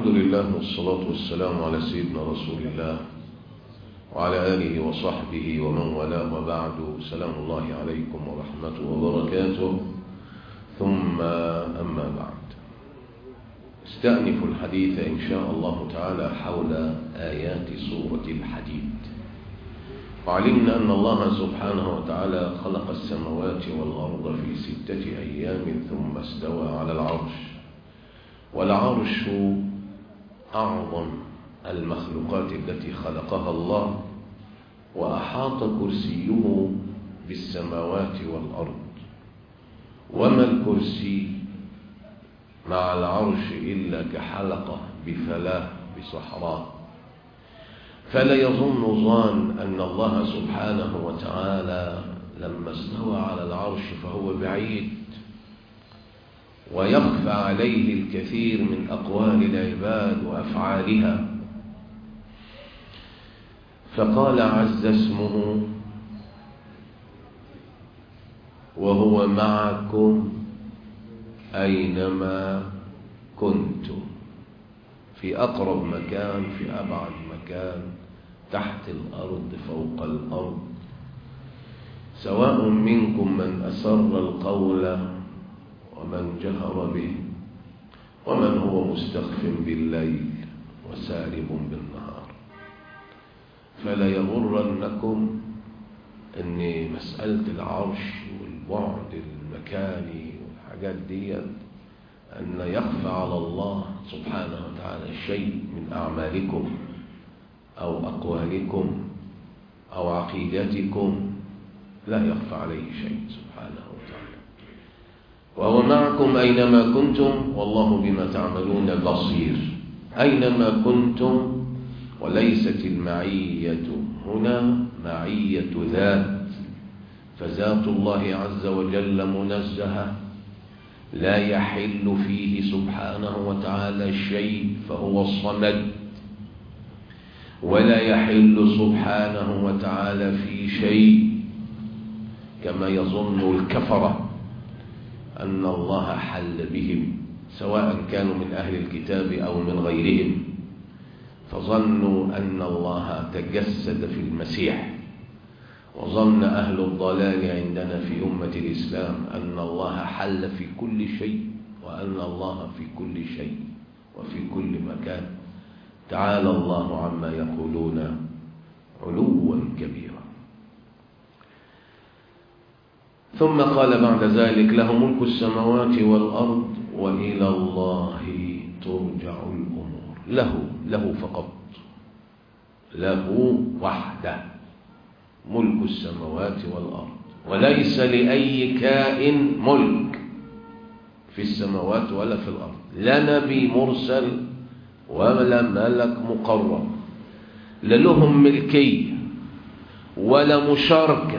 الحمد لله والصلاة والسلام على سيدنا رسول الله وعلى آله وصحبه ومن والاه وبعد سلام الله عليكم ورحمته وبركاته ثم أما بعد استأنف الحديث إن شاء الله تعالى حول آيات سورة الحديد وعلمنا أن الله سبحانه وتعالى خلق السماوات والأرض في ستة أيام ثم استوى على العرش والعرش أعظم المخلوقات التي خلقها الله وأحاط كرسيه بالسماوات والأرض وما الكرسي مع العرش إلا كحلقة بفلاة بصحراء فلا يظن ظان أن الله سبحانه وتعالى لما استوى على العرش فهو بعيد ويخفى عليه الكثير من أقوال العباد وأفعالها فقال عز اسمه وهو معكم أينما كنتم في أقرب مكان في أبعد مكان تحت الأرض فوق الأرض سواء منكم من أسر القول ومن جهر به ومن هو مستخف بالليل وسارب بالنهار فلا يغرنكم ان مسألة العرش والبعد المكاني والحاجات دي أن يخفى على الله سبحانه وتعالى شيء من أعمالكم أو أقوالكم أو عقيدتكم لا يخفى عليه شيء سبحانه وتعالى وهو معكم أينما كنتم والله بما تعملون بصير أينما كنتم وليست المعية هنا معية ذات فذات الله عز وجل منزهة لا يحل فيه سبحانه وتعالى شيء فهو الصمد ولا يحل سبحانه وتعالى في شيء كما يظن الكفرة أن الله حل بهم سواء كانوا من أهل الكتاب أو من غيرهم فظنوا أن الله تجسد في المسيح وظن أهل الضلال عندنا في أمة الإسلام أن الله حل في كل شيء وأن الله في كل شيء وفي كل مكان تعالى الله عما يقولون علوا كبيرا ثم قال بعد ذلك له ملك السماوات والأرض وإلى الله ترجع الأمور له له فقط له وحده ملك السماوات والأرض وليس لأي كائن ملك في السماوات ولا في الأرض لا نبي مرسل ولا ملك مقرب لا لهم ملكية ولا مشاركة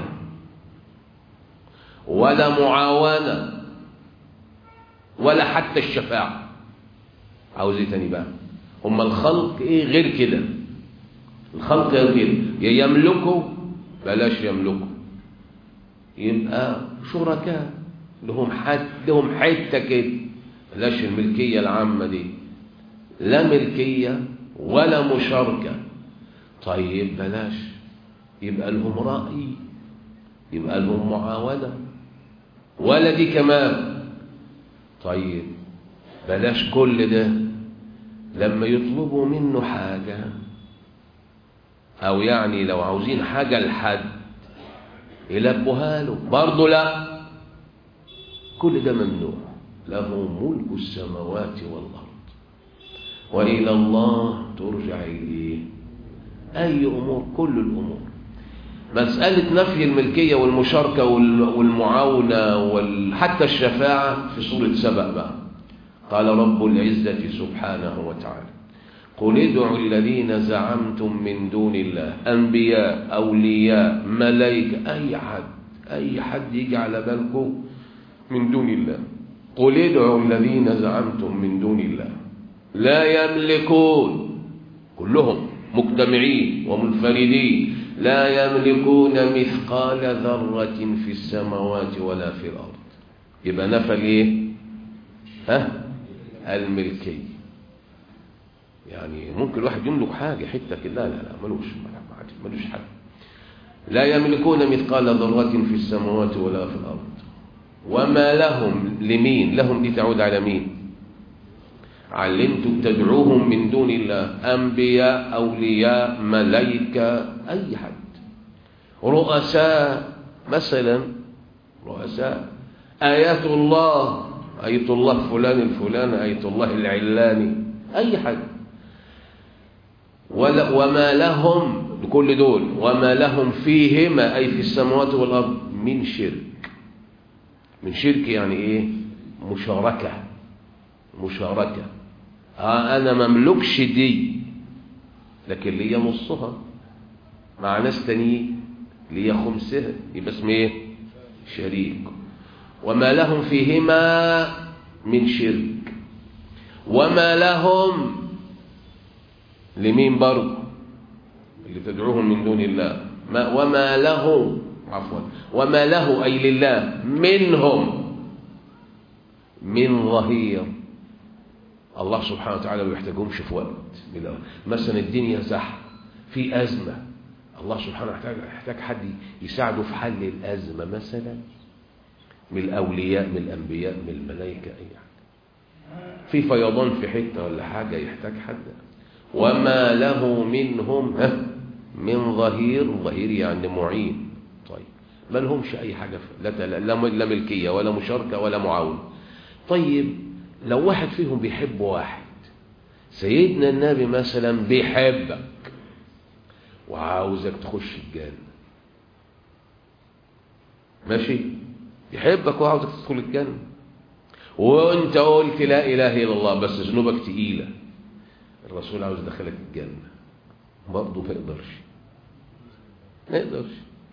ولا معاونة ولا حتى الشفاعة عاوز ايه تاني بقى هم الخلق ايه غير كده الخلق غير كده يا يملكوا بلاش يملكوا يبقى شركاء لهم حد لهم حته كده بلاش الملكيه العامه دي لا ملكيه ولا مشاركه طيب بلاش يبقى لهم راي يبقى لهم معاونه ولا دي كمان طيب بلاش كل ده لما يطلبوا منه حاجه او يعني لو عاوزين حاجة لحد يلبوها له برضه لا كل ده ممنوع له ملك السماوات والأرض وإلى الله ترجع إليه أي أمور كل الأمور مسألة نفي الملكية والمشاركة والمعاونة وحتى الشفاعة في سورة سبأ بقى قال رب العزة سبحانه وتعالى قل ادعوا الذين زعمتم من دون الله أنبياء أولياء ملائكة أي حد أي حد يجي على بالكم من دون الله قل ادعوا الذين زعمتم من دون الله لا يملكون كلهم مجتمعين ومنفردين لا يملكون مثقال ذرة في السماوات ولا في الأرض يبقى نفى الايه ها الملكيه يعني ممكن الواحد يملك حاجة حتة كده لا لا لا ملوش ملوش حاجة لا يملكون مثقال ذرة في السماوات ولا في الأرض وما لهم لمين لهم دي تعود على مين علمتم تدعوهم من دون الله أنبياء أولياء ملائكة أي حد رؤساء مثلا رؤساء آيات الله آية الله فلان الفلان آية الله العلاني أي حد ولا وما لهم لكل دول وما لهم فيهما أي في السماوات والأرض من شرك من شرك يعني إيه مشاركة مشاركة آه أنا مملكش دي لكن ليا نصها مع ناس تانيين ليا خمسها يبقى اسمه ايه شريك وما لهم فيهما من شرك وما لهم لمين برضه اللي تدعوهم من دون الله ما وما له عفوا وما له أي لله منهم من ظهير الله سبحانه وتعالى ما يحتاجهمش في وقت مثلا الدنيا زحمه في أزمة الله سبحانه وتعالى يحتاج حد يساعده في حل الأزمة مثلا من الأولياء من الأنبياء من الملائكة أي حاجة في فيضان في حتة ولا حاجة يحتاج حد وما له منهم من ظهير ظهير يعني معين طيب ما لهمش أي حاجة لا لا ملكية ولا مشاركة ولا معاون طيب لو واحد فيهم بيحب واحد سيدنا النبي مثلا بيحبك وعاوزك تخش الجنة ماشي يحبك وعاوزك تدخل الجنة وانت قلت لا اله الا الله بس ذنوبك تقيلة الرسول عاوز يدخلك الجنة برضه ما يقدرش ما يقدرش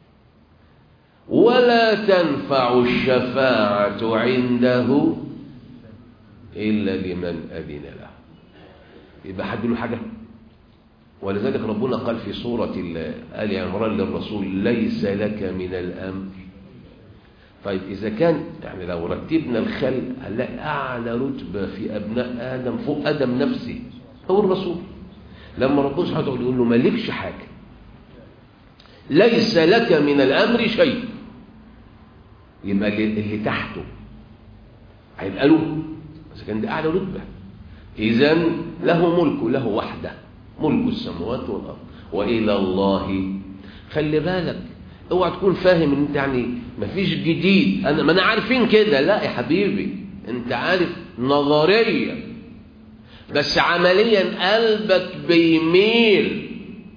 ولا تنفع الشفاعة عنده إلا لمن أذن له يبقى حد له حاجة ولذلك ربنا قال في سورة آل عمران للرسول ليس لك من الأمر طيب إذا كان يعني لو رتبنا الخلق هنلاقي أعلى رتبة في أبناء آدم فوق آدم نفسه هو الرسول لما ربنا سبحانه وتعالى يقول له مالكش حاجة ليس لك من الأمر شيء يبقى اللي تحته هيبقى له إذا كان ده أعلى رتبة إذا له ملك له وحده ملك السماوات والأرض وإلى الله خلي بالك اوعى تكون فاهم ان انت يعني مفيش جديد انا ما انا عارفين كده لا يا حبيبي انت عارف نظريا بس عمليا قلبك بيميل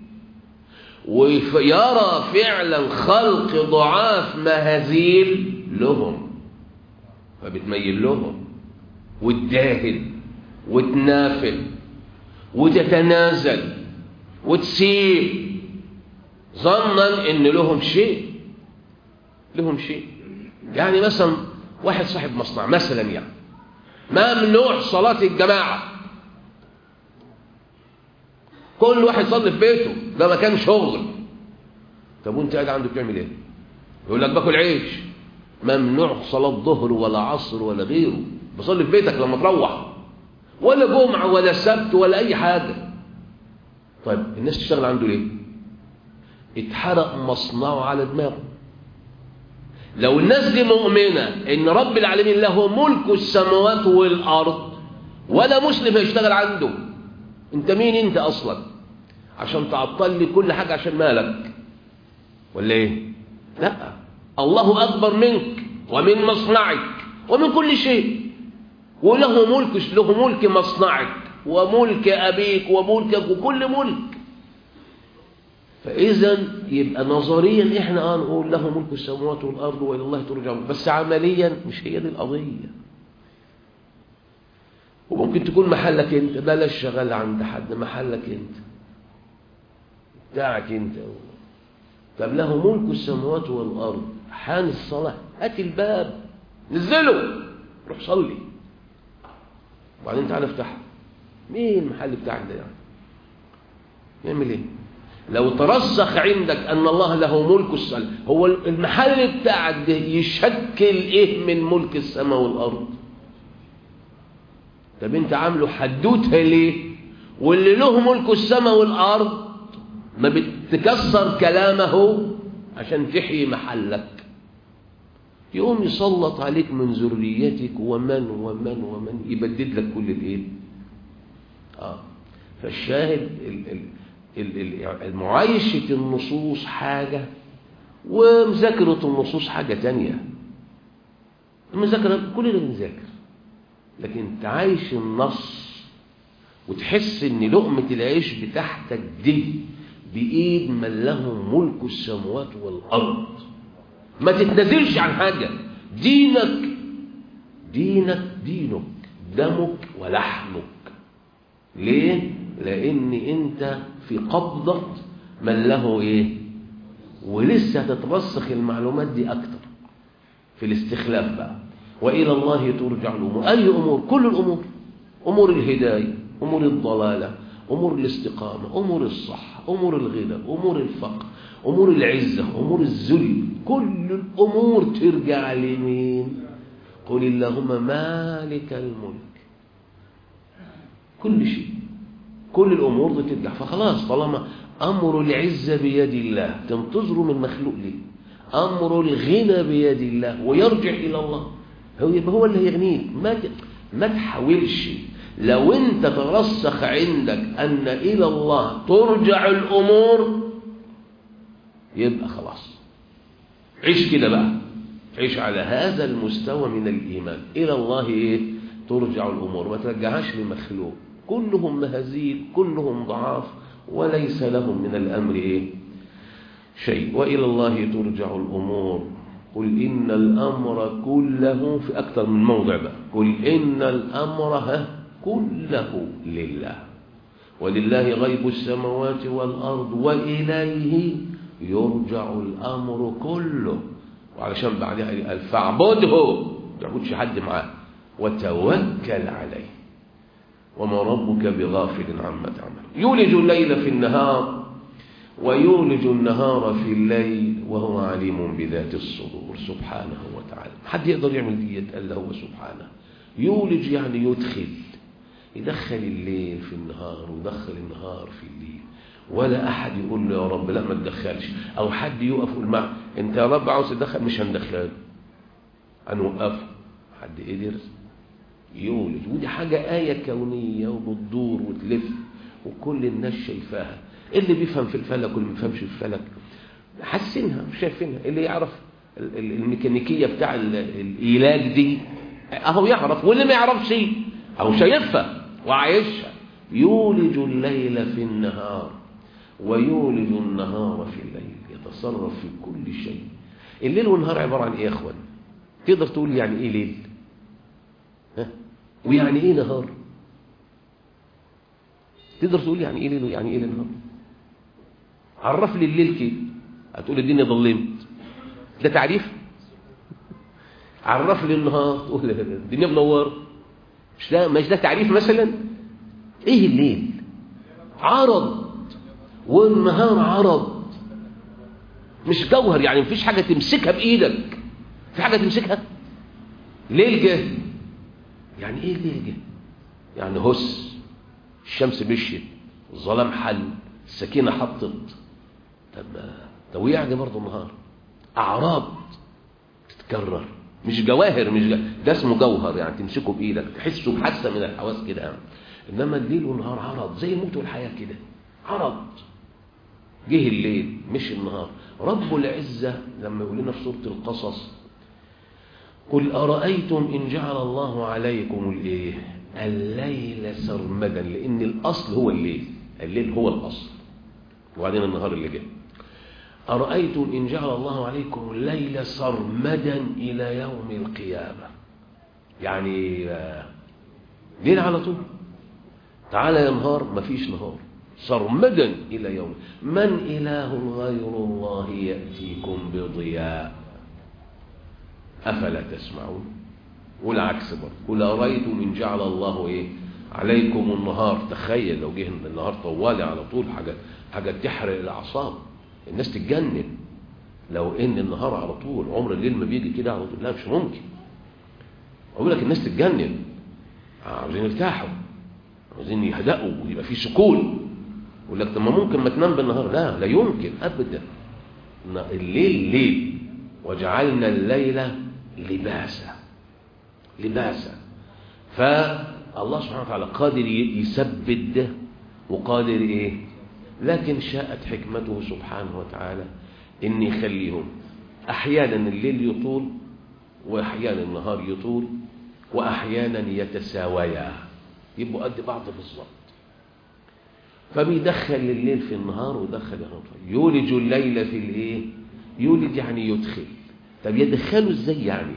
ويرى فعلا خلق ضعاف مهازيل لهم فبتميل لهم وتداهن وتنافل وتتنازل وتسيب ظنا ان لهم شيء لهم شيء يعني مثلا واحد صاحب مصنع مثلا يعني ممنوع صلاة الجماعة كل واحد يصلي في بيته ده مكان شغل طب وانت قاعد عنده بتعمل ايه يقول لك باكل عيش ممنوع صلاة ظهر ولا عصر ولا غيره بصلي في بيتك لما تروح ولا جمعة ولا سبت ولا أي حاجة طيب الناس تشتغل عنده ليه اتحرق مصنعه على دماغه لو الناس دي مؤمنة ان رب العالمين له ملك السماوات والأرض ولا مسلم هيشتغل عنده انت مين انت اصلا عشان تعطل لي كل حاجة عشان مالك ولا ايه لا الله اكبر منك ومن مصنعك ومن كل شيء وله ملك له ملك مصنعك وملك ابيك وملكك وكل ملك فاذا يبقى نظريا احنا اه نقول له ملك السماوات والارض والى الله ترجع بس عمليا مش هي دي القضيه وممكن تكون محلك انت بلاش شغال عند حد محلك انت بتاعك انت طب له ملك السماوات والارض حان الصلاه هات الباب نزله روح صلي وبعدين تعالى افتحه مين المحل بتاعك ده يعني يعمل ايه لو ترسخ عندك ان الله له ملك السماء هو المحل بتاعك ده يشكل ايه من ملك السماء والارض طب انت عامله حدوتها ليه واللي له ملك السماء والأرض ما بتكسر كلامه عشان تحيي محلك يقوم يسلط عليك من ذريتك ومن ومن ومن يبدد لك كل الايه اه فالشاهد المعايشة النصوص حاجة ومذاكرة النصوص حاجة تانية المذاكرة كلنا بنذاكر لكن تعايش النص وتحس ان لقمة العيش بتاعتك دي بإيد من له ملك السماوات والأرض ما تتنازلش عن حاجة دينك دينك دينك دمك ولحمك ليه؟ لأن أنت في قبضة من له إيه؟ ولسه هتترسخ المعلومات دي أكتر في الاستخلاف بقى وإلى الله ترجع الأمور أي أمور؟ كل الأمور أمور الهداية أمور الضلالة أمور الاستقامة أمور الصحة أمور الغنى أمور الفقر أمور العزة أمور الذل كل الأمور ترجع لمين قل اللهم مالك الملك كل شيء كل الأمور دي ترجع فخلاص طالما أمر العزة بيد الله تنتظروا من مخلوق ليه أمر الغنى بيد الله ويرجع إلى الله هو يبقى هو اللي هيغنيك ما ما تحاولش لو انت ترسخ عندك أن إلى الله ترجع الأمور يبقى خلاص عيش كده بقى عيش على هذا المستوى من الإيمان إلى الله إيه ترجع الأمور ما ترجعهاش لمخلوق كلهم مهزيل كلهم ضعاف وليس لهم من الأمر إيه شيء وإلى الله ترجع الأمور قل إن الأمر كله في أكثر من موضع بقى قل إن الأمر كله لله ولله غيب السماوات والأرض وإليه يرجع الأمر كله وعلشان بعدها قال فاعبده ما تعبدش حد معاه وتوكل عليه وما ربك بغافل عما تعمل يولج الليل في النهار ويولج النهار في الليل وهو عليم بذات الصدور سبحانه وتعالى حد يقدر يعمل دي قال هو سبحانه يولج يعني يدخل يدخل الليل في النهار ويدخل النهار في الليل ولا أحد يقول له يا رب لا ما تدخلش أو حد يقف يقول معه أنت يا رب عاوز تدخل مش هندخله هنوقفه حد قدر يولد ودي حاجة آية كونية وبتدور وتلف وكل الناس شايفاها اللي بيفهم في الفلك واللي ما بيفهمش في الفلك حسنها مش شايفينها اللي يعرف الميكانيكية بتاع الإيلاج دي أهو يعرف واللي ما يعرفش أهو شايفها وعايشها يولج الليل في النهار ويولج النهار في الليل يتصرف في كل شيء الليل والنهار عبارة عن ايه يا اخوان تقدر تقول يعني ايه ليل ها ويعني ايه نهار تقدر تقول يعني ايه ليل ويعني ايه نهار عرف لي الليل كده هتقول الدنيا ظلمت ده تعريف عرف لي النهار تقول الدنيا منوره مش ده مش ده تعريف مثلا ايه الليل عرض والنهار عرض مش جوهر يعني مفيش حاجة تمسكها بإيدك في حاجة تمسكها ليل جه يعني ايه ليل جه يعني هس الشمس مشيت الظلام حل السكينة حطت طب طب ويعني برضه النهار أعراض تتكرر مش جواهر مش جا... ده اسمه جوهر يعني تمسكه بإيدك تحسه بحاسة من الحواس كده يعني. إنما الليل والنهار عرض زي الموت والحياة كده عرض جه الليل مش النهار رب العزة لما يقول لنا في سورة القصص قل أرأيتم إن جعل الله عليكم الإيه الليل سرمدا لأن الأصل هو الليل الليل هو الأصل وبعدين النهار اللي جه أرأيتم إن جعل الله عليكم الليل سرمدا إلى يوم القيامة يعني ليل على طول تعالى يا نهار مفيش نهار سرمدا إلى يوم من إله غير الله يأتيكم بضياء أفلا تسمعون والعكس برضه قل أرأيتم إن جعل الله إيه عليكم النهار تخيل لو جه النهار طوالي على طول حاجة حاجة تحرق الأعصاب الناس تتجنن لو إن النهار على طول عمر الليل ما بيجي كده على طول لا مش ممكن أقول لك الناس تتجنن عاوزين يرتاحوا عايزين يهدأوا ويبقى في سكون يقول لك طب ما ممكن ما تنام بالنهار لا لا يمكن ابدا الليل ليل وجعلنا الليل لباسا لباسا فالله سبحانه وتعالى قادر يثبت ده وقادر ايه لكن شاءت حكمته سبحانه وتعالى ان يخليهم احيانا الليل يطول واحيانا النهار يطول واحيانا يتساويا يبقوا قد بعض بالظبط فبيدخل الليل في النهار ويدخل النهار يولج الليل في الايه يولج يعني يدخل طب يدخله ازاي يعني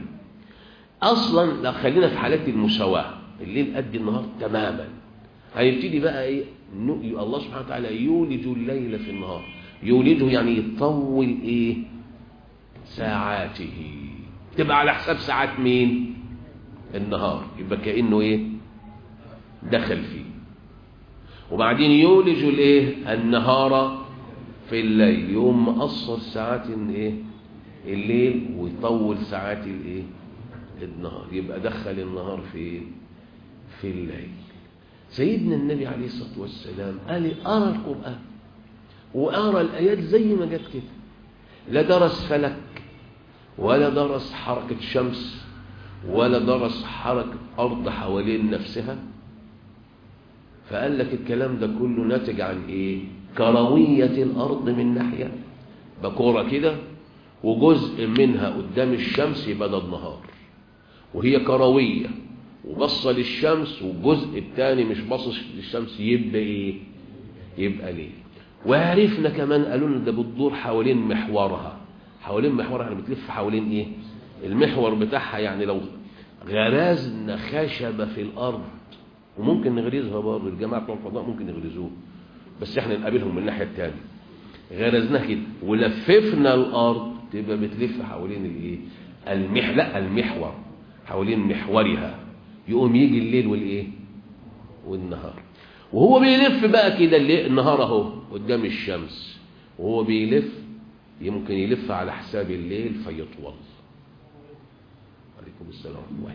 اصلا لو خلينا في حالات المساواه الليل قد النهار تماما هيبتدي بقى ايه الله سبحانه وتعالى يولج الليل في النهار يولده يعني يطول ايه ساعاته تبقى على حساب ساعات مين النهار يبقى كانه ايه دخل فيه وبعدين يولج الايه النهار في الليل يقوم مقصر ساعات الايه الليل ويطول ساعات الايه النهار يبقى دخل النهار في في الليل سيدنا النبي عليه الصلاه والسلام قال ارى القران وارى الايات زي ما جت كده لا درس فلك ولا درس حركه شمس ولا درس حركه ارض حوالين نفسها فقال لك الكلام ده كله ناتج عن ايه كروية الارض من ناحية بكورة كده وجزء منها قدام الشمس يبقى ده النهار وهي كروية وبصة للشمس والجزء الثاني مش باصص للشمس يبقى ايه يبقى ليه وعرفنا كمان قالوا لنا ده بتدور حوالين محورها حوالين محورها يعني بتلف حوالين ايه المحور بتاعها يعني لو غرزنا خشبة في الارض وممكن نغرزها برضه الجماعه بتوع الفضاء ممكن يغرزوه بس احنا نقابلهم من الناحيه الثانيه غرزناها كده ولففنا الارض تبقى بتلف حوالين الايه المح لا المحور حوالين محورها يقوم يجي الليل والايه والنهار وهو بيلف بقى كده الليل النهار اهو قدام الشمس وهو بيلف يمكن يلف على حساب الليل فيطول عليكم السلام ورحمه الله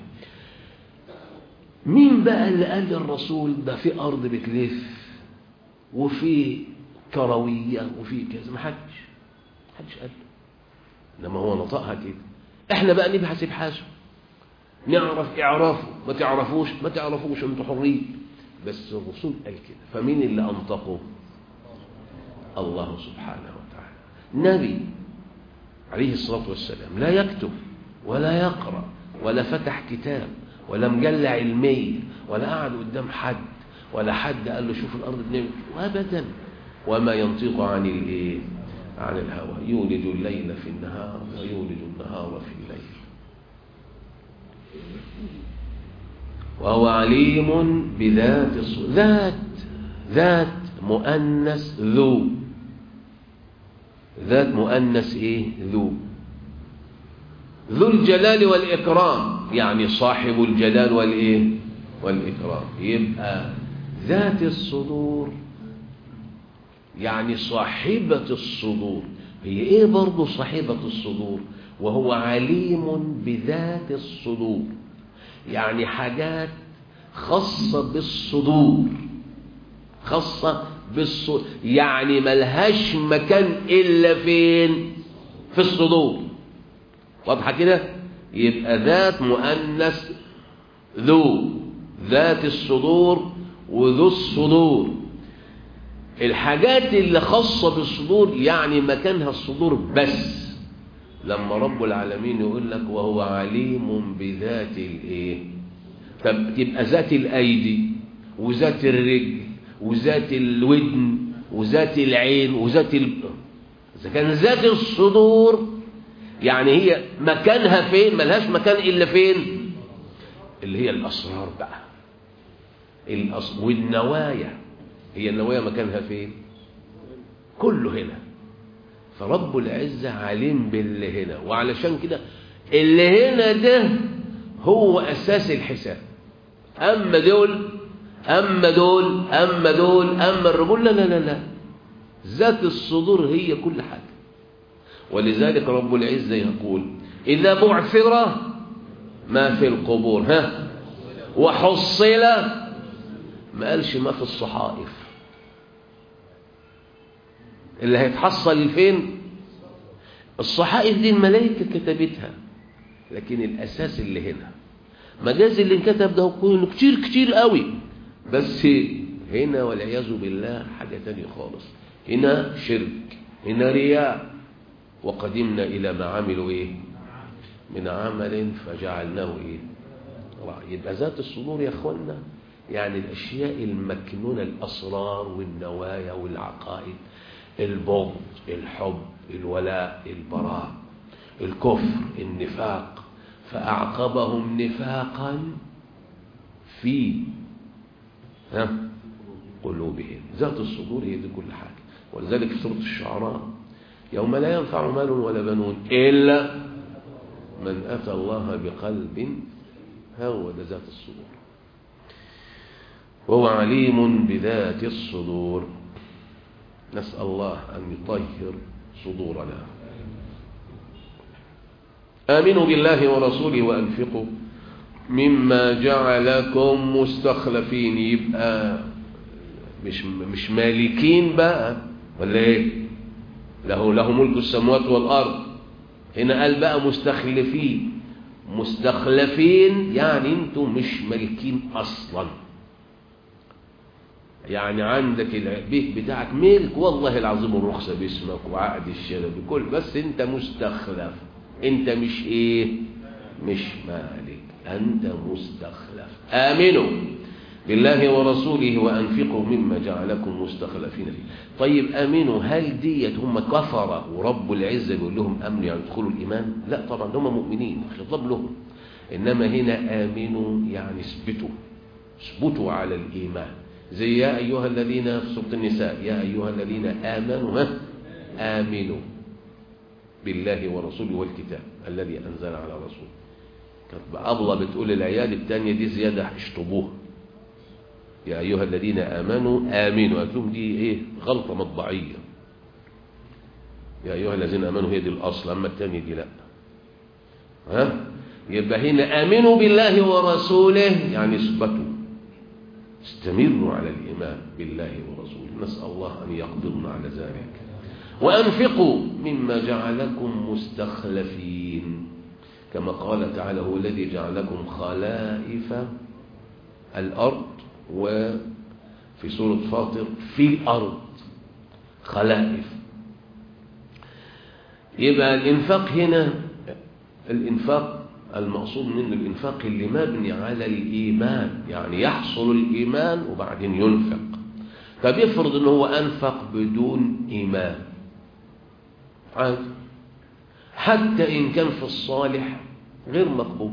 مين بقى اللي قال للرسول ده في أرض بتلف وفي كروية وفي كذا ما حدش حدش قال إنما هو نطقها كده إحنا بقى نبحث ابحاثه نعرف إعرافه ما تعرفوش ما تعرفوش أنتوا حرين بس الرسول قال كده فمين اللي أنطقه الله سبحانه وتعالى نبي عليه الصلاة والسلام لا يكتب ولا يقرأ ولا فتح كتاب ولا مجلة علمية ولا قعد قدام حد ولا حد قال له شوف الأرض بنعمل أبدا وما ينطق عن الإيه عن الهوى يولد الليل في النهار ويولد النهار في الليل وهو عليم بذات الصدور ذات ذات مؤنث ذو ذات مؤنث ايه ذو ذو الجلال والإكرام يعني صاحب الجلال والإيه والإكرام يبقى ذات الصدور يعني صاحبة الصدور هي إيه برضو صاحبة الصدور وهو عليم بذات الصدور يعني حاجات خاصة بالصدور خاصة بالصدور يعني ملهاش مكان إلا فين في الصدور واضحة كده يبقى ذات مؤنث ذو ذات الصدور وذو الصدور الحاجات اللي خاصة بالصدور يعني مكانها الصدور بس لما رب العالمين يقول لك وهو عليم بذات الايه طب تبقى ذات الايدي وذات الرجل وذات الودن وذات العين وذات ال... اذا كان ذات الصدور يعني هي مكانها فين ملهاش مكان الا فين اللي هي الاسرار بقى الأص... والنوايا هي النوايا مكانها فين كله هنا فرب العزة عليم باللي هنا وعلشان كده اللي هنا ده هو أساس الحساب أما دول أما دول أما دول أما الرجل لا لا لا لا ذات الصدور هي كل حاجة ولذلك رب العزة يقول إذا بعثر ما في القبور ها وحصل ما قالش ما في الصحائف اللي هيتحصل فين الصحائف دي الملائكة كتبتها لكن الأساس اللي هنا مجاز اللي انكتب ده كله كتير كتير قوي بس هنا والعياذ بالله حاجة تانية خالص هنا شرك هنا رياء وقدمنا إلى ما عملوا إيه من عمل فجعلناه إيه يبقى ذات الصدور يا أخوانا يعني الأشياء المكنونة الأسرار والنوايا والعقائد البغض الحب الولاء البراء الكفر النفاق فأعقبهم نفاقا في ها قلوبهم ذات الصدور هي دي كل حاجة ولذلك في سورة الشعراء يوم لا ينفع مال ولا بنون إلا من أتى الله بقلب هو ده ذات الصدور وهو عليم بذات الصدور نسأل الله أن يطهر صدورنا آمنوا بالله ورسوله وأنفقوا مما جعلكم مستخلفين يبقى مش مش مالكين بقى ولا ايه له له ملك السماوات والارض هنا قال بقى مستخلفين مستخلفين يعني انتم مش مالكين اصلا يعني عندك البيت بتاعك ملك والله العظيم الرخصه باسمك وعقد الشراء بكل بس انت مستخلف انت مش ايه مش مالك انت مستخلف امنوا بالله ورسوله وأنفقوا مما جعلكم مستخلفين فيه طيب آمنوا هل ديت هم كفرة ورب العزة بيقول لهم أمنوا يعني يدخلوا الإيمان لا طبعا هم مؤمنين خطاب لهم إنما هنا آمنوا يعني اثبتوا اثبتوا على الإيمان زي يا أيها الذين في سورة النساء يا أيها الذين آمنوا ها آمنوا بالله ورسوله والكتاب الذي أنزل على رسوله كانت أبلة بتقول العيال الثانية دي زيادة اشطبوها يا أيها الذين آمنوا آمنوا قالت لهم دي إيه غلطة مطبعية يا أيها الذين آمنوا هي دي الأصل أما الثانية دي لا ها يبقى هنا آمنوا بالله ورسوله يعني اثبتوا استمروا على الإيمان بالله ورسوله نسأل الله أن يقبضنا على ذلك وأنفقوا مما جعلكم مستخلفين كما قال تعالى هو الذي جعلكم خلائف الأرض وفي سورة فاطر في الأرض خلائف يبقى الإنفاق هنا الإنفاق المقصود منه الإنفاق اللي مبني على الإيمان يعني يحصل الإيمان وبعدين ينفق طب يفرض أنه هو أنفق بدون إيمان عادي حتى إن كان في الصالح غير مقبول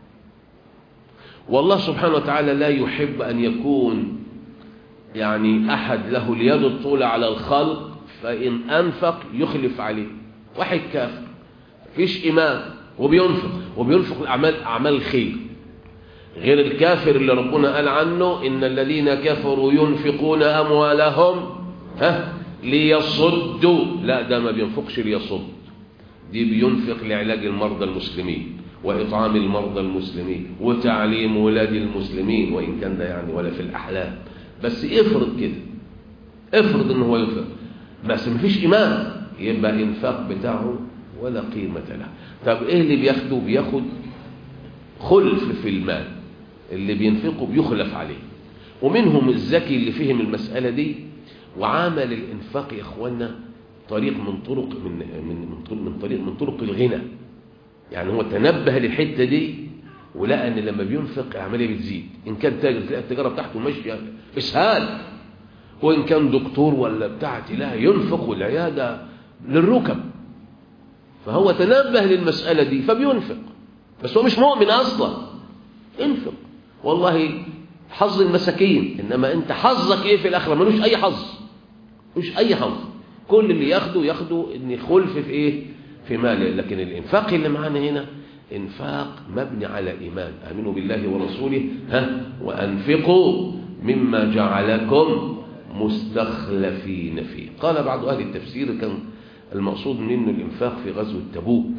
والله سبحانه وتعالى لا يحب أن يكون يعني أحد له اليد الطولة على الخلق فإن أنفق يخلف عليه واحد كافر فيش إيمان وبينفق وبينفق الأعمال أعمال الخير غير الكافر اللي ربنا قال عنه إن الذين كفروا ينفقون أموالهم ها ليصدوا لا ده ما بينفقش ليصد دي بينفق لعلاج المرضى المسلمين وإطعام المرضى المسلمين وتعليم ولاد المسلمين وإن كان ده يعني ولا في الأحلام بس افرض كده افرض ان هو ينفق بس مفيش إيمان يبقى الإنفاق بتاعه ولا قيمة له طب إيه اللي بياخده بياخد خلف في المال اللي بينفقه بيخلف عليه ومنهم الذكي اللي فهم المسألة دي وعامل الإنفاق يا إخوانا طريق من طرق من من من طريق من طرق الغنى يعني هو تنبه للحته دي ولقى ان لما بينفق العمليه بتزيد ان كان تاجر تلاقي التجاره بتاعته ماشيه اسهال وان كان دكتور ولا بتاع تلاقي ينفق والعياده للركب فهو تنبه للمساله دي فبينفق بس هو مش مؤمن اصلا انفق والله حظ المساكين انما انت حظك ايه في الاخره ملوش اي حظ ملوش اي حظ كل اللي ياخده ياخده ان خلف في ايه في ماله لكن الانفاق اللي معانا هنا انفاق مبني على ايمان امنوا بالله ورسوله ها وانفقوا مما جعلكم مستخلفين فيه قال بعض اهل التفسير كان المقصود منه الانفاق في غزوه تبوك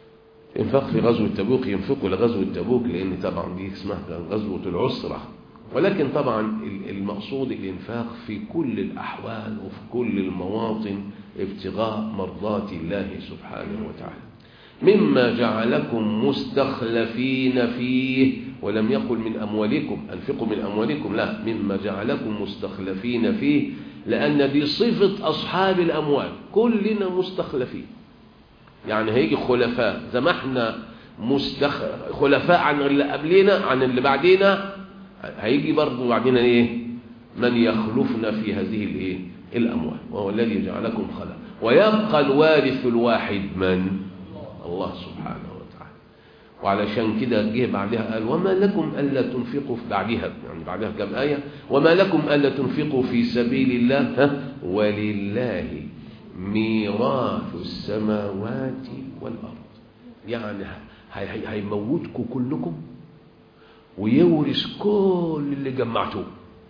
انفاق في غزوه تبوك ينفقوا لغزوه تبوك لان طبعا دي اسمها غزوه العسره ولكن طبعا المقصود الإنفاق في كل الأحوال وفي كل المواطن ابتغاء مرضات الله سبحانه وتعالى مما جعلكم مستخلفين فيه ولم يقل من أموالكم أنفقوا من أموالكم لا مما جعلكم مستخلفين فيه لأن دي صفة أصحاب الأموال كلنا مستخلفين يعني هيجي خلفاء زي ما احنا مستخ... خلفاء عن اللي قبلنا عن اللي بعدنا هيجي برضه بعدين ايه من يخلفنا في هذه الايه الاموال وهو الذي جعلكم خلق ويبقى الوارث الواحد من الله سبحانه وتعالى وعلشان كده جه بعدها قال وما لكم الا تنفقوا في بعدها يعني بعدها كم ايه وما لكم الا تنفقوا في سبيل الله ها ولله ميراث السماوات والارض يعني هيموتكم كلكم ويورث كل اللي جمعتوه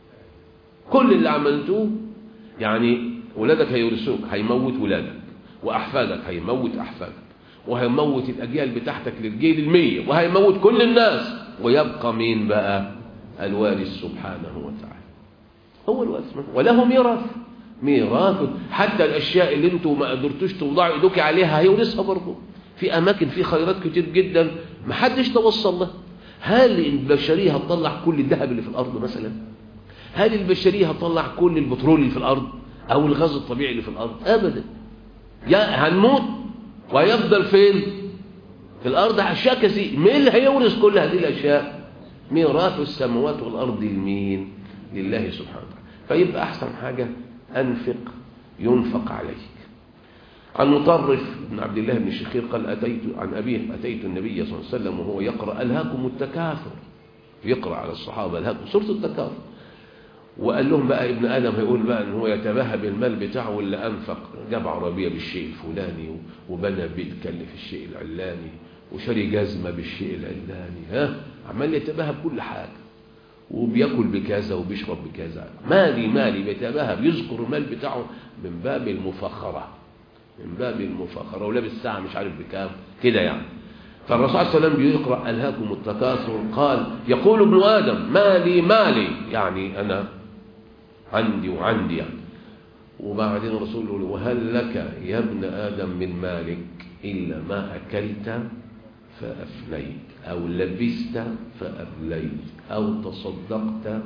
كل اللي عملتوه يعني ولادك هيورثوك هيموت ولادك وأحفادك هيموت أحفادك وهيموت الأجيال بتاعتك للجيل المية وهيموت كل الناس ويبقى مين بقى الوارث سبحانه وتعالى هو الوارث وله ميراث ميراث حتى الأشياء اللي انتوا ما قدرتوش توضعوا ايدوك عليها هيورثها برضه في أماكن في خيرات كتير جدا ما حدش توصل لها هل البشرية هتطلع كل الذهب اللي في الأرض مثلا هل البشرية هتطلع كل البترول اللي في الأرض أو الغاز الطبيعي اللي في الأرض أبدا يا هنموت ويفضل فين في الأرض أشياء كثير مين اللي هيورث كل هذه الأشياء ميراث السماوات والأرض لمين لله سبحانه وتعالى فيبقى أحسن حاجة أنفق ينفق عليك عن مطرف بن عبد الله بن الشخير قال أتيت عن أبيه أتيت النبي صلى الله عليه وسلم وهو يقرأ ألهاكم التكاثر يقرأ على الصحابة ألهاكم سورة التكاثر وقال لهم بقى ابن آدم هيقول بقى ان هو يتباهى بالمال بتاعه اللي أنفق جاب عربية بالشيء الفلاني وبنى بيت كلف الشيء العلاني وشري جزمة بالشيء العلاني ها عمال يتباهى بكل حاجة وبياكل بكذا وبيشرب بكذا مالي مالي بيتباهى بيذكر المال بتاعه من باب المفاخرة من باب المفاخرة ولابس ساعة مش عارف بكام كده يعني فالرسول صلى الله عليه وسلم بيقرأ ألهاكم التكاثر قال يقول ابن آدم مالي مالي يعني أنا عندي وعندي يعني وبعدين الرسول يقول وهل لك يا ابن آدم من مالك إلا ما أكلت فأفنيت أو لبست فأبليت أو تصدقت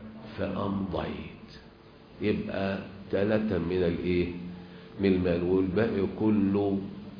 فأمضيت يبقى ثلاثة من الإيه من المال والباقي كله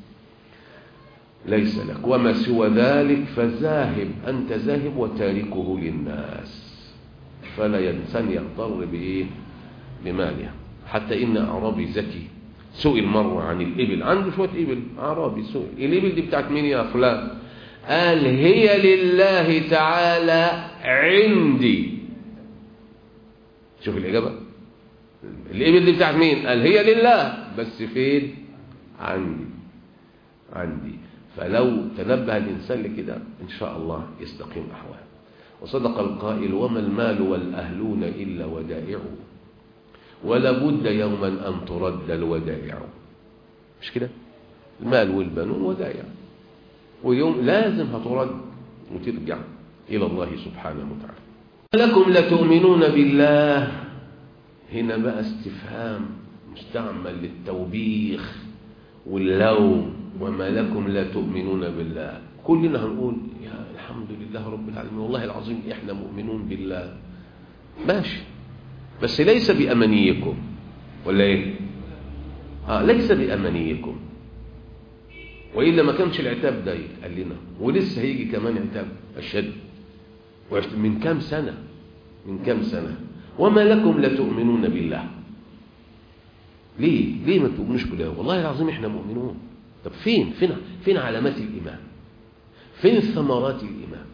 ليس لك وما سوى ذلك فذاهب أنت ذاهب وتاركه للناس فلا ينسان يغتر بإيه بمالها حتى إن أعرابي ذكي سئل مرة عن الإبل عنده شوية إبل أعرابي سئل الإبل دي بتاعت مين يا فلان قال هي لله تعالى عندي شوف الإجابة الإبل دي بتاعت مين قال هي لله بس فين عندي عندي فلو تنبه الإنسان لكده إن شاء الله يستقيم أحواله وصدق القائل وما المال والأهلون إلا ودائع ولا بد يوما أن ترد الودائع مش كده المال والبنون ودائع ويوم لازم هترد وترجع إلى الله سبحانه وتعالى لكم لتؤمنون بالله هنا بقى استفهام مستعمل للتوبيخ واللوم وما لكم لا تؤمنون بالله كلنا هنقول يا الحمد لله رب العالمين والله العظيم احنا مؤمنون بالله ماشي بس ليس بأمانيكم ولا ايه آه ليس بأمانيكم وإلا ما كانش العتاب ده قال لنا ولسه هيجي كمان عتاب أشد من كام سنة من كام سنة وما لكم لا تؤمنون بالله ليه ليه ما تؤمنوش بالله والله العظيم احنا مؤمنون طب فين فين فين علامات الإيمان فين ثمرات الإيمان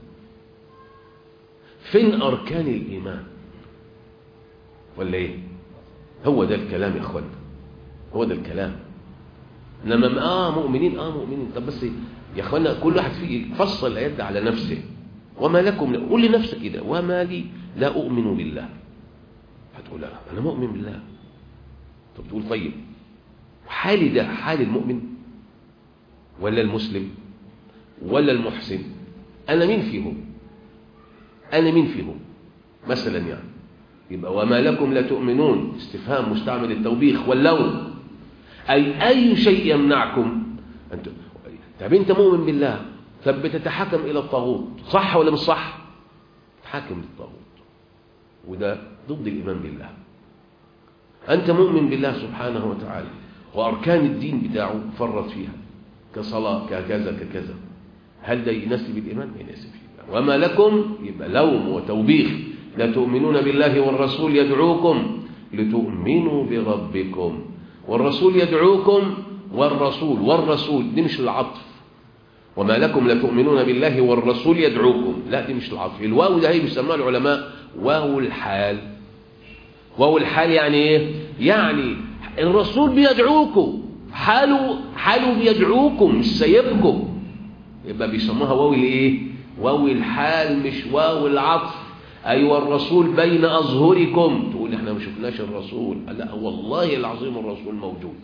فين أركان الإيمان ولا ايه هو ده الكلام يا اخوانا هو ده الكلام انما اه مؤمنين اه مؤمنين طب بس يا اخوانا كل واحد فيه فصل الايات على نفسه وما لكم قول لنفسك كده وما لي لا اؤمن بالله هتقول لا انا مؤمن بالله طب تقول طيب حالي ده حال المؤمن ولا المسلم ولا المحسن انا مين فيهم انا مين فيهم مثلا يعني يبقى وما لكم لا تؤمنون استفهام مستعمل التوبيخ واللوم أي أي شيء يمنعكم أنت طب أنت مؤمن بالله طب بتتحكم إلى الطاغوت صح ولا مش صح تحكم للطاغوت وده ضد الإيمان بالله أنت مؤمن بالله سبحانه وتعالى وأركان الدين بتاعه فرط فيها كصلاة ككذا ككذا هل ده يناسب الإيمان؟ ما يناسب فيه وما لكم يبقى لوم وتوبيخ لا تؤمنون بالله والرسول يدعوكم لتؤمنوا بربكم والرسول يدعوكم والرسول والرسول دي مش العطف وما لكم لا تؤمنون بالله والرسول يدعوكم لا دي مش العطف الواو ده هي بيسموها العلماء واو الحال واو الحال يعني ايه يعني الرسول بيدعوكم حاله حاله بيدعوكم مش سايبكم يبقى بيسموها واو الايه واو الحال مش واو العطف ايوه الرسول بين اظهركم تقول احنا ما شفناش الرسول لا والله العظيم الرسول موجود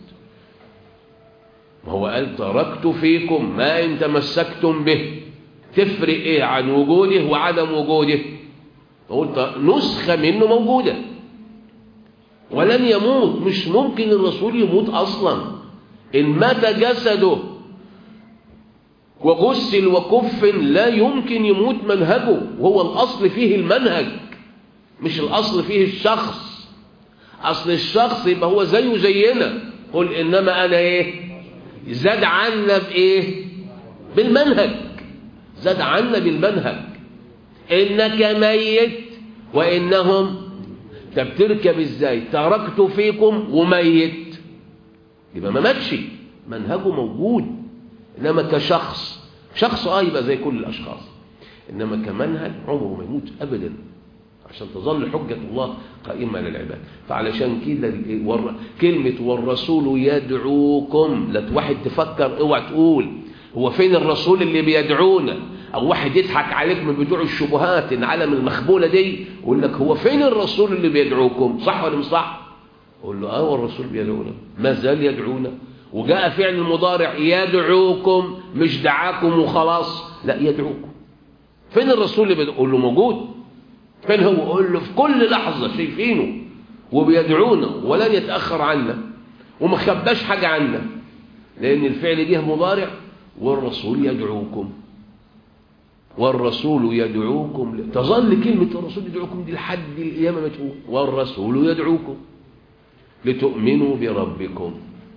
ما هو قال تركت فيكم ما ان تمسكتم به تفرق ايه عن وجوده وعدم وجوده قلت نسخه منه موجوده ولن يموت مش ممكن الرسول يموت اصلا ان مات جسده وغسل وكفن لا يمكن يموت منهجه وهو الأصل فيه المنهج مش الأصل فيه الشخص أصل الشخص يبقى هو زيه زينا قل إنما أنا إيه زاد عنا بإيه بالمنهج زاد عنا بالمنهج إنك ميت وإنهم طب تركب إزاي تركت فيكم وميت يبقى ما ماتش منهجه موجود إنما كشخص شخص آه يبقى زي كل الأشخاص إنما كمنهج عمره ما يموت أبدا عشان تظل حجة الله قائمة للعباد فعلشان كده ور... كلمة والرسول يدعوكم لا واحد تفكر اوعى تقول هو فين الرسول اللي بيدعونا او واحد يضحك عليك من بتوع الشبهات العالم المخبولة دي يقول لك هو فين الرسول اللي بيدعوكم صح ولا مش صح قول له اه الرسول بيدعونا ما زال يدعونا وجاء فعل المضارع يدعوكم مش دعاكم وخلاص لا يدعوكم فين الرسول اللي بيقول له موجود فين هو قول له في كل لحظة شايفينه وبيدعونا ولن يتأخر عنا وما خباش حاجة عنا لأن الفعل ده مضارع والرسول يدعوكم والرسول يدعوكم تظل كلمة الرسول يدعوكم دي لحد القيامة ما تقول والرسول يدعوكم لتؤمنوا بربكم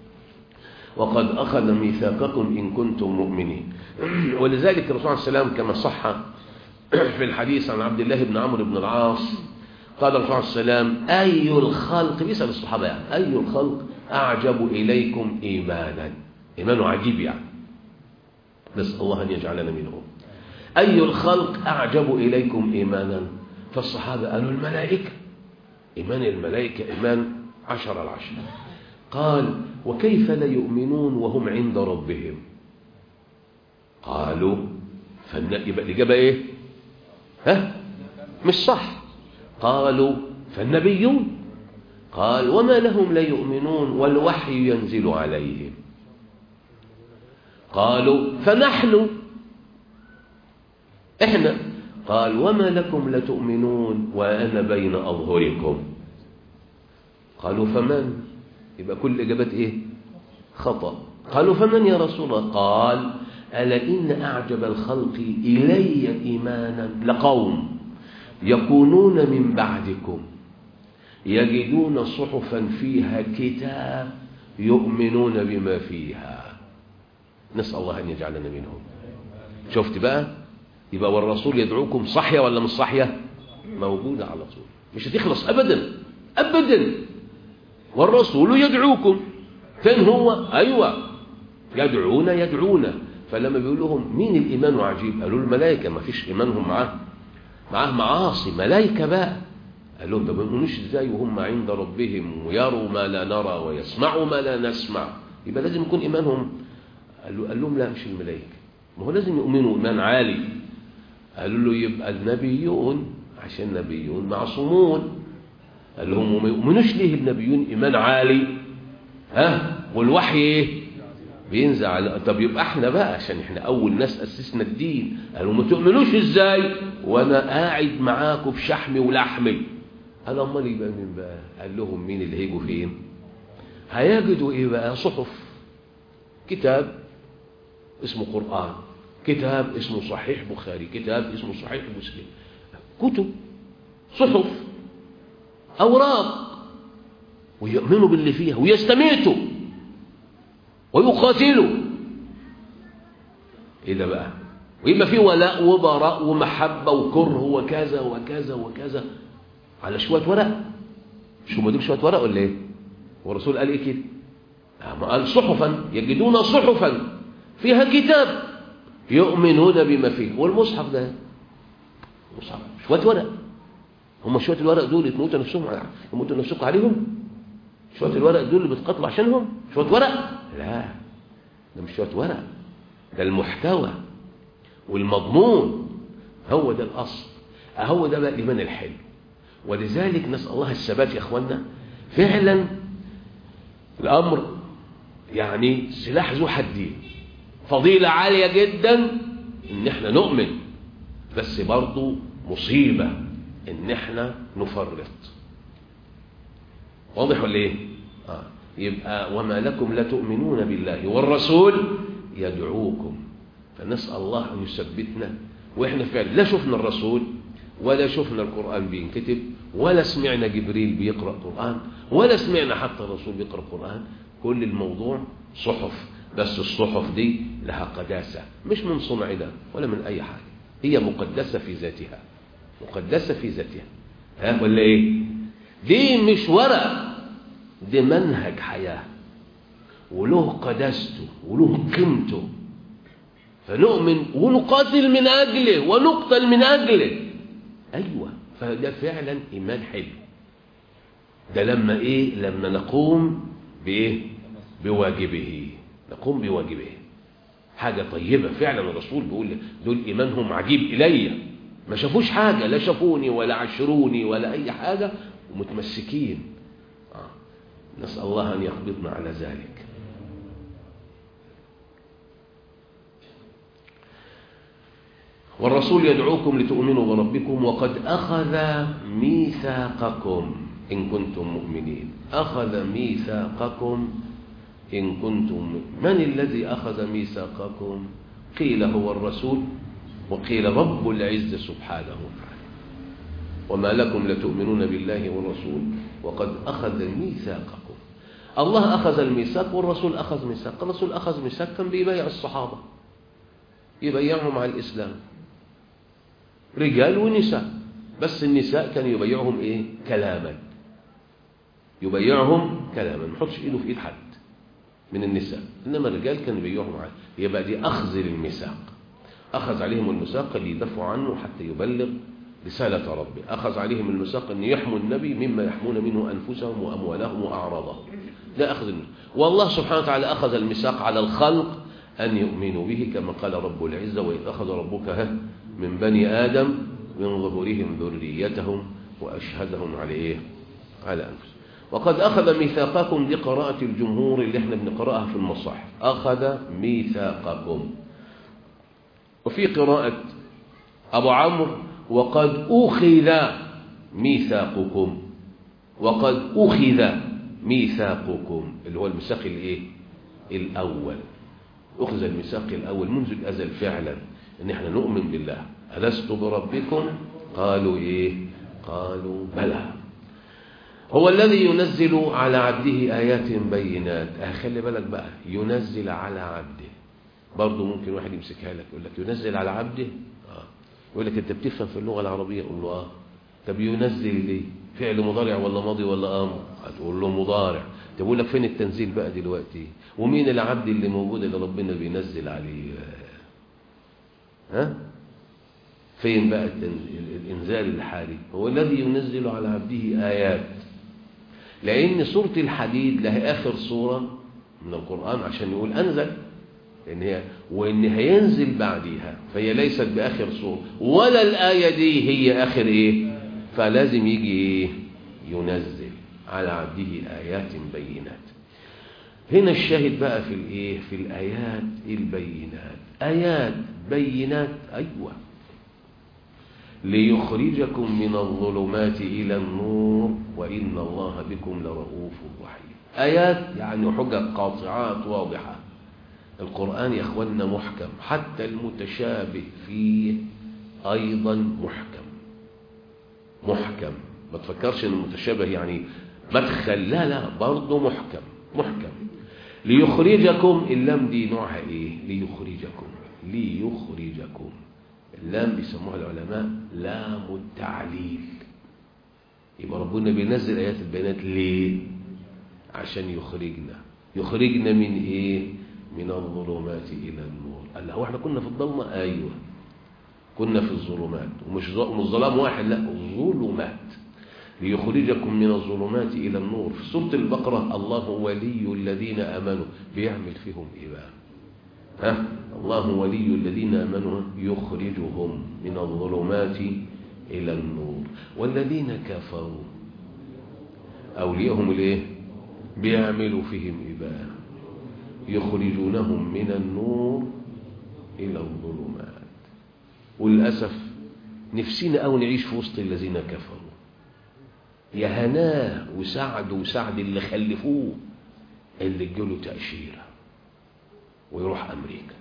وقد أخذ ميثاقكم إن كنتم مؤمنين ولذلك الرسول عليه السلام كما صح في الحديث عن عبد الله بن عمرو بن العاص قال الرسول عليه السلام أي الخلق بيسأل الصحابة يعني أي الخلق أعجب إليكم إيمانا إيمان عجيب يعني نسأل الله أن يجعلنا منهم أي الخلق أعجب إليكم إيمانا فالصحابة قالوا الملائكة إيمان الملائكة إيمان عشر العشر قال وكيف لا يؤمنون وهم عند ربهم قالوا يبقى الإجابة إيه ها مش صح قالوا فالنبيون قال وما لهم لا يؤمنون والوحي ينزل عليهم قالوا فنحن احنا قال وما لكم لا تؤمنون وأنا بين أظهركم قالوا فمن يبقى كل الإجابات إيه خطأ قالوا فمن يا رسول الله قال ألا إن أعجب الخلق إلي إيمانا لقوم يكونون من بعدكم يجدون صحفا فيها كتاب يؤمنون بما فيها نسأل الله أن يجعلنا منهم شفت بقى يبقى والرسول يدعوكم صحية ولا مش صحية موجودة على طول مش هتخلص أبدا أبدا والرسول يدعوكم فين هو أيوة يدعونا يدعونا فلما بيقول لهم مين الإيمان عجيب قالوا الملائكة ما فيش إيمانهم معاه معاه معاصي ملائكة بقى قال لهم ده ما بيؤمنوش ازاي وهم عند ربهم ويروا ما لا نرى ويسمعوا ما لا نسمع يبقى لازم يكون إيمانهم قال, له قال لهم لا مش الملائكة ما هو لازم يؤمنوا إيمان عالي قالوا له يبقى النبيون عشان النبيون معصومون قال لهم وما يؤمنوش ليه النبيون إيمان عالي ها والوحي ايه بينزل على طب يبقى احنا بقى عشان احنا اول ناس اسسنا الدين قالوا ما تؤمنوش ازاي وانا قاعد معاكم بشحمي ولحمي قال امال يبقى مين بقى قال لهم مين اللي هيجوا فين هيجدوا ايه بقى صحف كتاب اسمه قرآن كتاب اسمه صحيح بخاري كتاب اسمه صحيح مسلم كتب صحف أوراق ويؤمنوا باللي فيها ويستميتوا ويقاتلوا ايه ده بقى ويبقى فيه ولاء وبراء ومحبة وكره وكذا وكذا وكذا على شوية ورق مش هم دول شوية ورق ولا ايه والرسول قال ايه كده ما قال صحفا يجدون صحفا فيها كتاب يؤمنون بما فيه والمصحف ده مصحف شوية ورق هم شوية الورق دول يموتوا نفسهم يموتوا نفسكم عليهم شوية الورق دول اللي بتقتلوا عشانهم شوية ورق لا ده مش شوية ورق ده المحتوى والمضمون هو ده الأصل هو ده بقى الإيمان الحلو ولذلك نسأل الله الثبات يا أخوانا فعلا الأمر يعني سلاح ذو حدين فضيلة عالية جدا ان احنا نؤمن بس برضو مصيبة ان احنا نفرط واضح ولا ايه آه. يبقى وما لكم لا تؤمنون بالله والرسول يدعوكم فنسأل الله أن يثبتنا وإحنا فعلا لا شفنا الرسول ولا شفنا القرآن بينكتب ولا سمعنا جبريل بيقرأ قرآن ولا سمعنا حتى الرسول بيقرأ قرآن كل الموضوع صحف بس الصحف دي لها قداسة مش من صنع ده ولا من أي حاجة هي مقدسة في ذاتها مقدسة في ذاتها ها ولا إيه دي مش ورق دي منهج حياة وله قداسته وله قيمته فنؤمن ونقاتل من أجله ونقتل من أجله أيوة فده فعلا إيمان حلو ده لما إيه لما نقوم بإيه بواجبه نقوم بواجبه حاجة طيبة فعلا الرسول بيقول دول إيمانهم عجيب إلي ما شافوش حاجة لا شافوني ولا عشروني ولا أي حاجة ومتمسكين آه. نسأل الله أن يقبضنا على ذلك والرسول يدعوكم لتؤمنوا بربكم وقد أخذ ميثاقكم إن كنتم مؤمنين أخذ ميثاقكم إن كنتم من الذي أخذ ميثاقكم قيل هو الرسول وقيل رب العزة سبحانه وتعالى وما لكم لتؤمنون بالله والرسول وقد أخذ ميثاقكم الله أخذ الميثاق والرسول أخذ ميثاق الرسول أخذ ميثاق كان بيبايع الصحابة يبيعهم على الإسلام رجال ونساء بس النساء كان يبيعهم إيه كلاما يبيعهم كلاما ما يحطش إيده في إيد حد من النساء إنما الرجال كان يبيعهم على يبقى دي أخذ للميثاق أخذ عليهم الميثاق اللي يدافعوا عنه حتى يبلغ رسالة ربه أخذ عليهم الميثاق أن يحموا النبي مما يحمون منه أنفسهم وأموالهم وأعراضهم ده أخذ الميثاق والله سبحانه وتعالى أخذ الميثاق على الخلق أن يؤمنوا به كما قال رب العزة وإذ أخذ ربك من بني آدم من ظهورهم ذريتهم وأشهدهم على إيه؟ على أنفسهم وقد أخذ ميثاقكم دي قراءة الجمهور اللي احنا بنقرأها في المصاحف أخذ ميثاقكم وفي قراءة أبو عمرو وقد أخذ ميثاقكم وقد أخذ ميثاقكم اللي هو الميثاق الايه الأول أخذ الميثاق الأول منذ الأزل فعلا إن احنا نؤمن بالله ألست بربكم قالوا إيه قالوا بلى هو الذي ينزل على عبده آيات بينات آه خلي بالك بقى ينزل على عبده برضه ممكن واحد يمسكها لك يقول لك ينزل على عبده آه. يقول لك انت بتفهم في اللغة العربية قول له اه طب ينزل ليه فعل مضارع ولا ماضي ولا امر هتقول له مضارع طب يقول لك فين التنزيل بقى دلوقتي ومين العبد اللي موجود اللي ربنا بينزل عليه ها فين بقى الانزال الحالي هو الذي ينزل على عبده ايات لان سوره الحديد لها اخر سوره من القران عشان يقول انزل لان هي وان هينزل بعديها فهي ليست باخر سوره ولا الايه دي هي اخر ايه فلازم يجي ايه ينزل على عبده ايات بينات هنا الشاهد بقى في الايه في الايات البينات ايات بينات ايوه ليخرجكم من الظلمات الى النور وان الله بكم لرؤوف رحيم ايات يعني حجج قاطعات واضحه القران يا اخواننا محكم حتى المتشابه فيه ايضا محكم محكم ما تفكرش ان المتشابه يعني مدخل لا لا برضه محكم محكم ليخرجكم اللام دي نوعها ايه ليخرجكم ليخرجكم اللام بيسموها العلماء لام التعليل يبقى ربنا بينزل ايات البيانات ليه عشان يخرجنا يخرجنا من ايه من الظلمات الى النور قال هو احنا كنا في الضلمه ايوه كنا في الظلمات ومش مش ظلام واحد لا ظلمات ليخرجكم من الظلمات إلى النور في سورة البقرة الله ولي الذين آمنوا بيعمل فيهم إيه بقى ها الله ولي الذين آمنوا يخرجهم من الظلمات إلى النور والذين كفروا أوليهم الإيه بيعملوا فيهم إيه بقى يخرجونهم من النور إلى الظلمات وللأسف نفسنا أو نعيش في وسط الذين كفروا يا هناه وسعد وسعد اللي خلفوه اللي ادوا تأشيرة ويروح أمريكا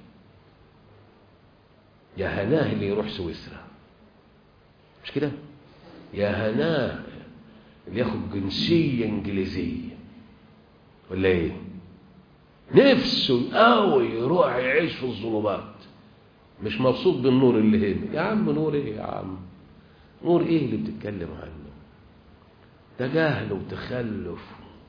يا هناه اللي يروح سويسرا مش كده يا هناه اللي ياخد جنسية إنجليزية ولا إيه نفسه قوي يروح يعيش في الظلمات مش مبسوط بالنور اللي هنا يا عم نور ايه يا عم نور ايه اللي بتتكلم عنه ده جهل وتخلف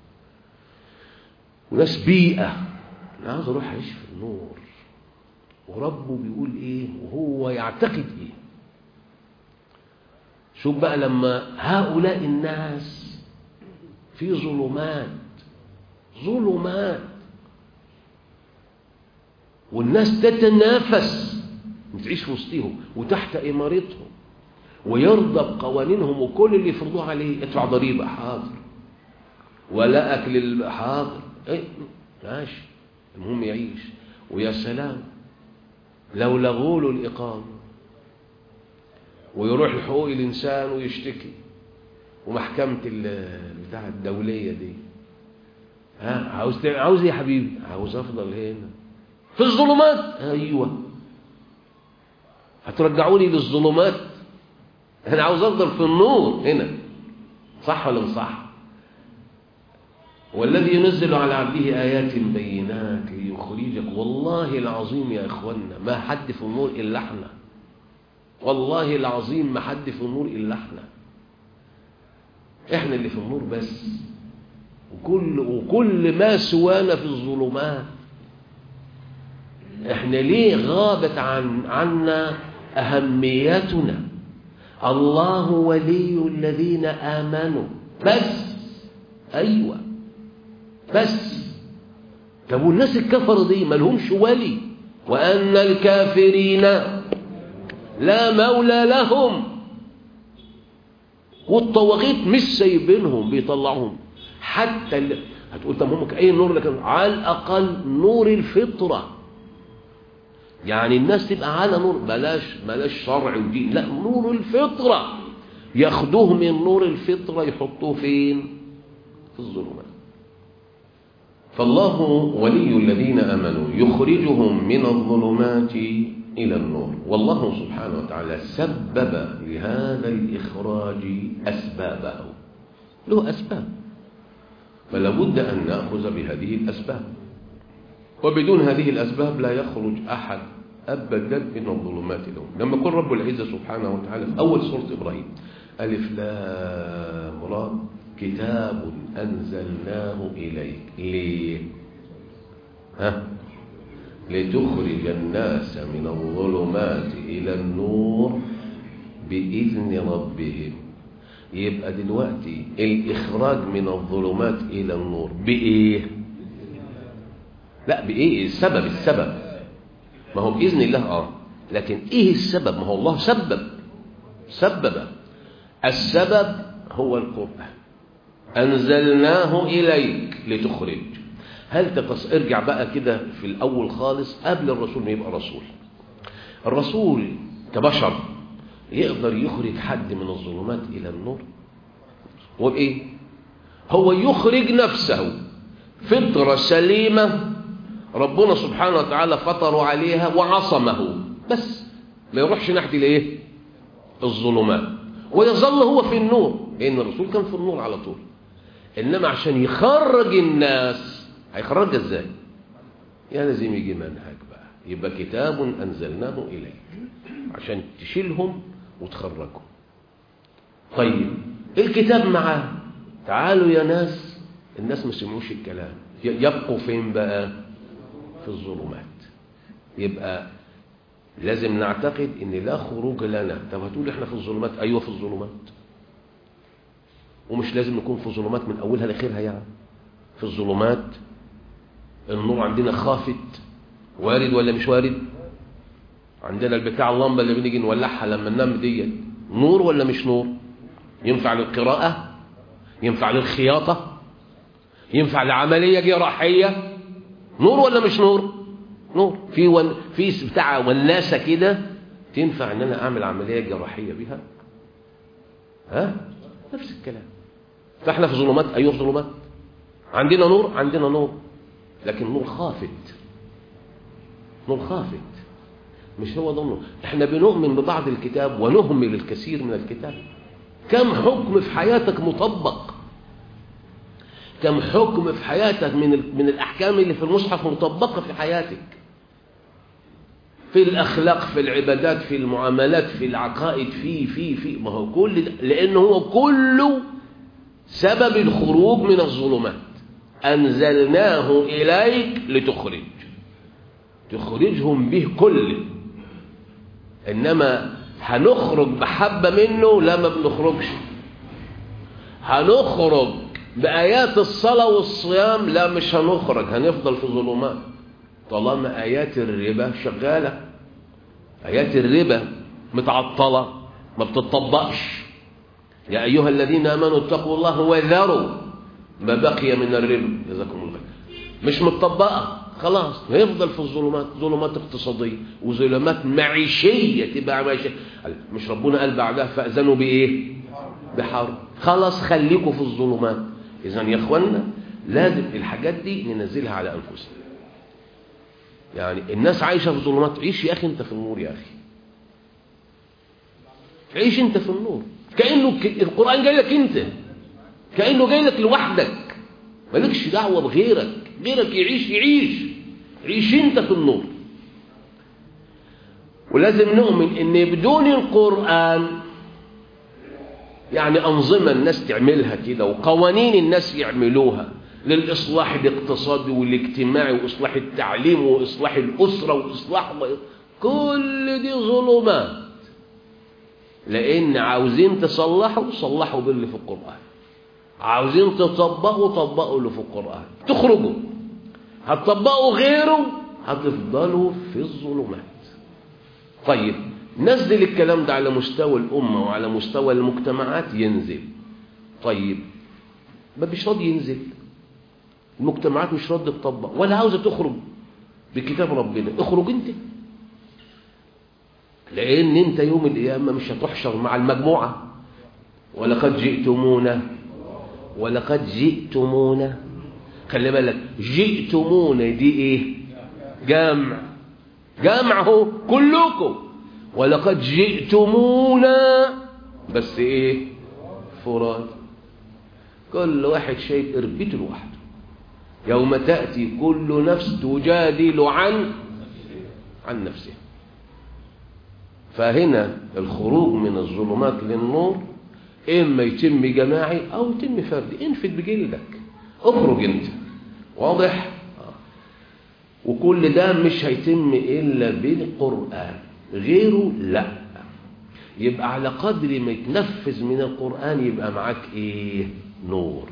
وناس بيئة أنا عاوز أروح أعيش في النور وربه بيقول إيه وهو يعتقد إيه شوف بقى لما هؤلاء الناس في ظلمات ظلمات والناس تتنافس تعيش في وسطهم وتحت إمارتهم ويرضى بقوانينهم وكل اللي يفرضوه عليه ادفع ضريبة حاضر ولا أكل حاضر ايه ماشي المهم يعيش ويا سلام لو لغوا له الإقامة ويروح لحقوق الإنسان ويشتكي ومحكمة بتاع الدولية دي ها عاوز عاوز ايه يا حبيبي عاوز افضل هنا في الظلمات ايوه هترجعوني للظلمات انا عاوز افضل في النور هنا صح ولا مش صح والذي ينزل على عبده آيات بينات ليخرجك والله العظيم يا إخوانا ما حد في النور إلا احنا والله العظيم ما حد في النور إلا احنا احنا اللي في النور بس وكل, وكل ما سوانا في الظلمات احنا ليه غابت عن عنا أهميتنا الله ولي الذين آمنوا بس أيوة بس طب والناس الكفر دي ما لهمش ولي وأن الكافرين لا مولى لهم والطواغيت مش سايبينهم بيطلعهم حتى اللي هتقول طب هم ايه النور لكن على الأقل نور الفطرة يعني الناس تبقى على نور بلاش بلاش شرع ودين لا نور الفطرة ياخدوه من نور الفطرة يحطوه فين في الظلمات فالله ولي الذين آمنوا يخرجهم من الظلمات إلى النور والله سبحانه وتعالى سبب لهذا الإخراج أسبابه له أسباب فلا بد أن نأخذ بهذه الأسباب وبدون هذه الأسباب لا يخرج أحد أبدا من الظلمات لهم لما يقول رب العزة سبحانه وتعالى في أول سورة إبراهيم ألف لام را كتاب أنزلناه إليك ليه ها لتخرج الناس من الظلمات إلى النور بإذن ربهم يبقى دلوقتي الإخراج من الظلمات إلى النور بإيه لا بإيه السبب السبب ما هو بإذن الله آه لكن إيه السبب ما هو الله سبب سبب السبب هو القرآن أنزلناه إليك لتخرج هل تتص... ارجع بقى كده في الأول خالص قبل الرسول ما يبقى رسول الرسول كبشر يقدر يخرج حد من الظلمات إلى النور وبإيه هو يخرج نفسه فطرة سليمة ربنا سبحانه وتعالى فطروا عليها وعصمه بس ما يروحش ناحية الايه الظلمات ويظل هو في النور لأن الرسول كان في النور على طول إنما عشان يخرج الناس هيخرجها ازاي يا لازم يجي منهج بقى يبقى كتاب أنزلناه إليك عشان تشيلهم وتخرجهم طيب الكتاب معاه تعالوا يا ناس الناس ما سمعوش الكلام يبقوا فين بقى في الظلمات يبقى لازم نعتقد ان لا خروج لنا طب هتقول احنا في الظلمات ايوه في الظلمات ومش لازم نكون في ظلمات من اولها لاخرها يعني في الظلمات النور عندنا خافت وارد ولا مش وارد عندنا البتاع اللمبه اللي بنيجي نولعها لما ننام ديت نور ولا مش نور ينفع للقراءه ينفع للخياطه ينفع لعمليه جراحيه نور ولا مش نور نور في ون... في بتاع وناسه كده تنفع ان انا اعمل عمليه جراحيه بها ها نفس الكلام فاحنا في ظلمات ايوه في ظلمات عندنا نور عندنا نور لكن نور خافت نور خافت مش هو ده النور احنا بنؤمن ببعض الكتاب ونهمل الكثير من الكتاب كم حكم في حياتك مطبق كم حكم في حياتك من من الاحكام اللي في المصحف مطبقه في حياتك في الاخلاق في العبادات في المعاملات في العقائد في في في ما هو كل ده لانه هو كله سبب الخروج من الظلمات انزلناه اليك لتخرج تخرجهم به كله انما هنخرج بحبه منه لا ما بنخرجش هنخرج بآيات الصلاة والصيام لا مش هنخرج هنفضل في ظلمات طالما آيات الربا شغالة آيات الربا متعطلة ما بتطبقش يا أيها الذين آمنوا اتقوا الله وذروا ما بقي من الربا جزاكم الله مش متطبقة خلاص هيفضل في الظلمات ظلمات اقتصادية وظلمات معيشية تبقى معيشية مش ربنا قال بعدها فأذنوا بإيه بحرب خلاص خليكم في الظلمات إذا يا إخوانا لازم الحاجات دي ننزلها على أنفسنا يعني الناس عايشة في الظلمات عيش يا أخي أنت في النور يا أخي عيش أنت في النور كأنه ك... القرآن جاي لك أنت كأنه جاي لك لوحدك مالكش دعوة بغيرك غيرك يعيش يعيش عيش أنت في النور ولازم نؤمن ان بدون القرآن يعني أنظمة الناس تعملها كده وقوانين الناس يعملوها للإصلاح الاقتصادي والاجتماعي وإصلاح التعليم وإصلاح الأسرة وإصلاح كل دي ظلمات لأن عاوزين تصلحوا صلحوا باللي في القرآن عاوزين تطبقوا طبقوا اللي في القرآن تخرجوا هتطبقوا غيره هتفضلوا في الظلمات طيب نزل الكلام ده على مستوى الأمة وعلى مستوى المجتمعات ينزل طيب ما مش راضي ينزل المجتمعات مش راضية تطبق ولا عاوزة تخرج بكتاب ربنا اخرج انت لأن انت يوم القيامة مش هتحشر مع المجموعة ولقد جئتمونا ولقد جئتمونا خلي بالك جئتمونا دي ايه جمع جمع اهو كلكم ولقد جئتمونا بس ايه فراد كل واحد شايف قربته لوحده يوم تأتي كل نفس تجادل عن عن نفسها فهنا الخروج من الظلمات للنور إما يتم جماعي أو يتم فردي انفد بجلدك اخرج انت واضح وكل ده مش هيتم إلا بالقرآن غيره لا يبقى على قدر ما يتنفذ من القرآن يبقى معاك ايه نور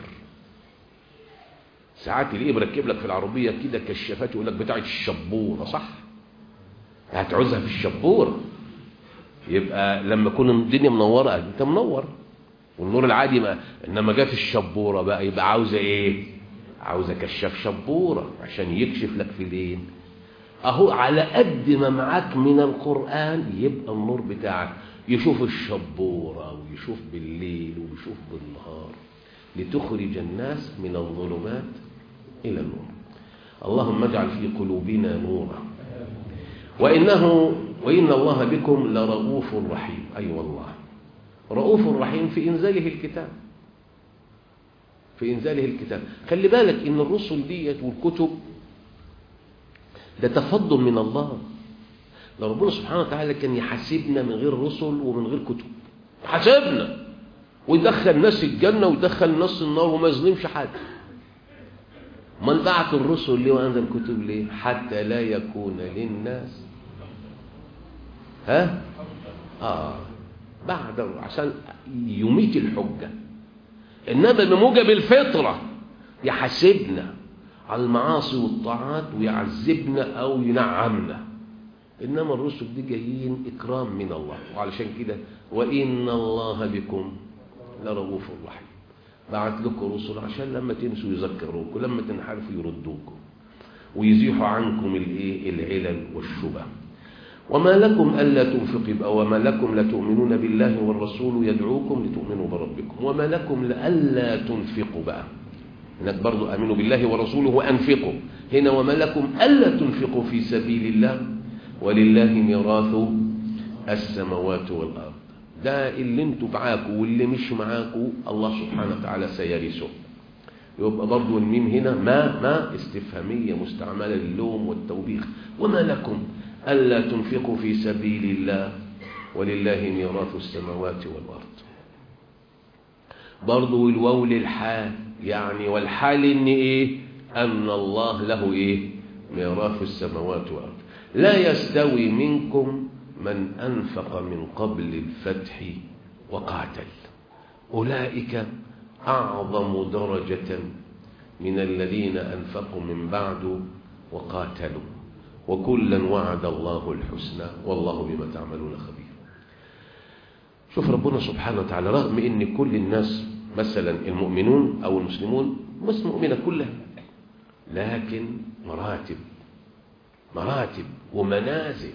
ساعات الايه بركب لك في العربية كده كشافات يقول لك بتاعة الشبورة صح هتعوزها في الشبورة يبقى لما تكون الدنيا منورة انت منور والنور العادي ما انما جت الشبورة بقى يبقى عاوزة ايه عاوزة كشاف شبورة عشان يكشف لك في الليل اهو على قد ما معاك من القرآن يبقى النور بتاعك يشوف الشبورة ويشوف بالليل ويشوف بالنهار لتخرج الناس من الظلمات إلى النور اللهم اجعل في قلوبنا نورا وإنه وإن الله بكم لرؤوف رحيم أي أيوة والله رؤوف رحيم في إنزاله الكتاب في إنزاله الكتاب خلي بالك إن الرسل ديت والكتب ده تفضل من الله لو ربنا سبحانه وتعالى كان يحاسبنا من غير رسل ومن غير كتب حاسبنا ويدخل الناس الجنة ويدخل الناس النار وما يظلمش حد من بعت الرسل ليه وأنزل الكتب ليه حتى لا يكون للناس ها آه بعد عشان يميت الحجة إنما بموجب الفطرة يحاسبنا على المعاصي والطاعات ويعذبنا أو ينعمنا إنما الرسل دي جايين إكرام من الله وعلشان كده وإن الله بكم لرؤوف رحيم بعت لكم رسل عشان لما تنسوا يذكروكم لما تنحرفوا يردوكم ويزيحوا عنكم الايه العلل والشبه وما لكم الا تنفقوا يبقى وما لكم لا تؤمنون بالله والرسول يدعوكم لتؤمنوا بربكم وما لكم الا تنفقوا بقى هناك برضو امنوا بالله ورسوله وانفقوا هنا وما لكم الا تنفقوا في سبيل الله ولله ميراث السماوات والارض ده اللي انتوا معاكوا واللي مش معاكوا الله سبحانه وتعالى سيرثه يبقى برضو الميم هنا ما ما استفهامية مستعملة للوم والتوبيخ وما لكم ألا تنفقوا في سبيل الله ولله ميراث السماوات والأرض برضو الواو للحال يعني والحال ان ايه ان الله له ايه ميراث السماوات والأرض لا يستوي منكم من أنفق من قبل الفتح وقاتل أولئك أعظم درجة من الذين أنفقوا من بعد وقاتلوا وكلا وعد الله الحسنى والله بما تعملون خبير شوف ربنا سبحانه وتعالى رغم ان كل الناس مثلا المؤمنون او المسلمون مش مؤمنه كلها لكن مراتب مراتب ومنازل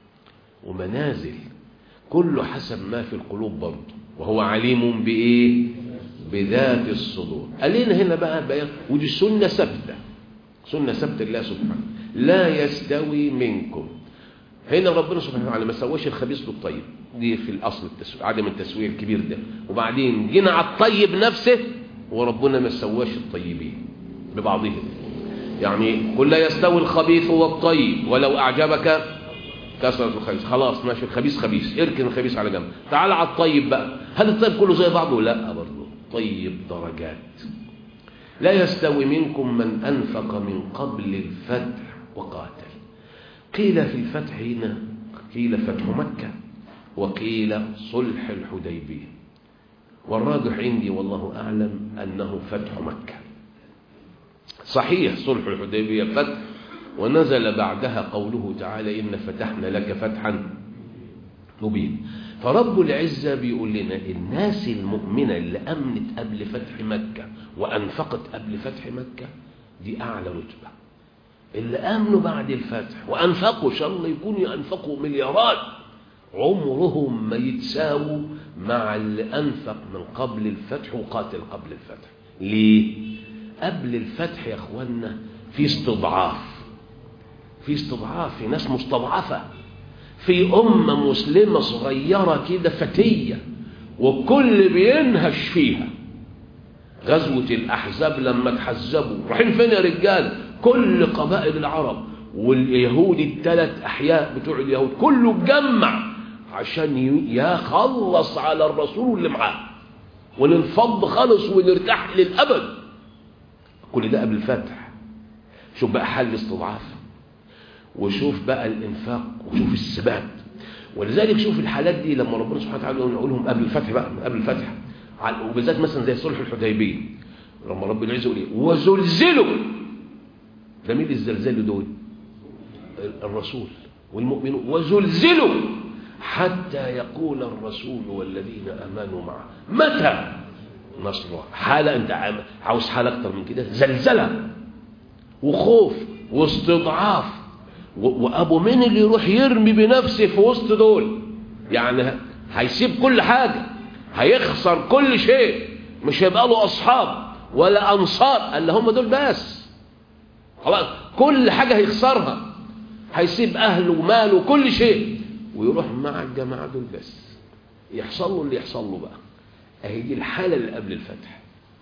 ومنازل كله حسب ما في القلوب برضه وهو عليم بايه بذات الصدور قالين هنا بقى بيان ودي سنه ثابته سنه ثابته لله سبحانه لا يستوي منكم هنا ربنا سبحانه وتعالى ما سواش الخبيث بالطيب دي في الاصل التسوية عدم التسويه الكبير ده وبعدين جينا على الطيب نفسه وربنا ما سواش الطيبين ببعضهم يعني قل لا يستوي الخبيث والطيب ولو اعجبك كثرة الخبيث خلاص ماشي الخبيث خبيث اركن الخبيث على جنب تعال على الطيب بقى هل الطيب كله زي بعضه لا برضه طيب درجات لا يستوي منكم من أنفق من قبل الفتح وقاتل قيل في الفتح هنا قيل فتح مكة وقيل صلح الحديبية والراجح عندي والله أعلم أنه فتح مكة صحيح صلح الحديبية فتح ونزل بعدها قوله تعالى إن فتحنا لك فتحا مبين فرب العزة بيقول لنا الناس المؤمنة اللي أمنت قبل فتح مكة وأنفقت قبل فتح مكة دي أعلى رتبة اللي آمنوا بعد الفتح وأنفقوا إن شاء الله يكونوا أنفقوا مليارات عمرهم ما يتساووا مع اللي أنفق من قبل الفتح وقاتل قبل الفتح ليه؟ قبل الفتح يا أخوانا في استضعاف في استضعاف في ناس مستضعفة في أمة مسلمة صغيرة كده فتية وكل بينهش فيها غزوة الأحزاب لما تحزبوا رايحين فين يا رجال كل قبائل العرب واليهود الثلاث أحياء بتوع اليهود كله اتجمع عشان يخلص على الرسول اللي معاه وننفض خالص ونرتاح للأبد كل ده قبل الفتح شوف بقى حل استضعاف وشوف بقى الإنفاق وشوف الثبات ولذلك شوف الحالات دي لما ربنا سبحانه وتعالى يقول لهم قبل الفتح بقى قبل الفتح وبالذات مثلا زي صلح الحديبيه لما رب العزه يقول ايه وزلزلوا ده مين اللي الزلزال دول الرسول والمؤمنون وزلزلوا حتى يقول الرسول والذين امنوا معه متى نصر حالة أنت عاوز حالة أكتر من كده زلزلة وخوف واستضعاف وأبو مين اللي يروح يرمي بنفسه في وسط دول يعني هيسيب كل حاجة هيخسر كل شيء مش هيبقى له أصحاب ولا أنصار اللي هم دول بس خلاص كل حاجة هيخسرها هيسيب أهله وماله وكل شيء ويروح مع الجماعة دول بس يحصل له اللي يحصل له بقى اهي دي الحالة اللي قبل الفتح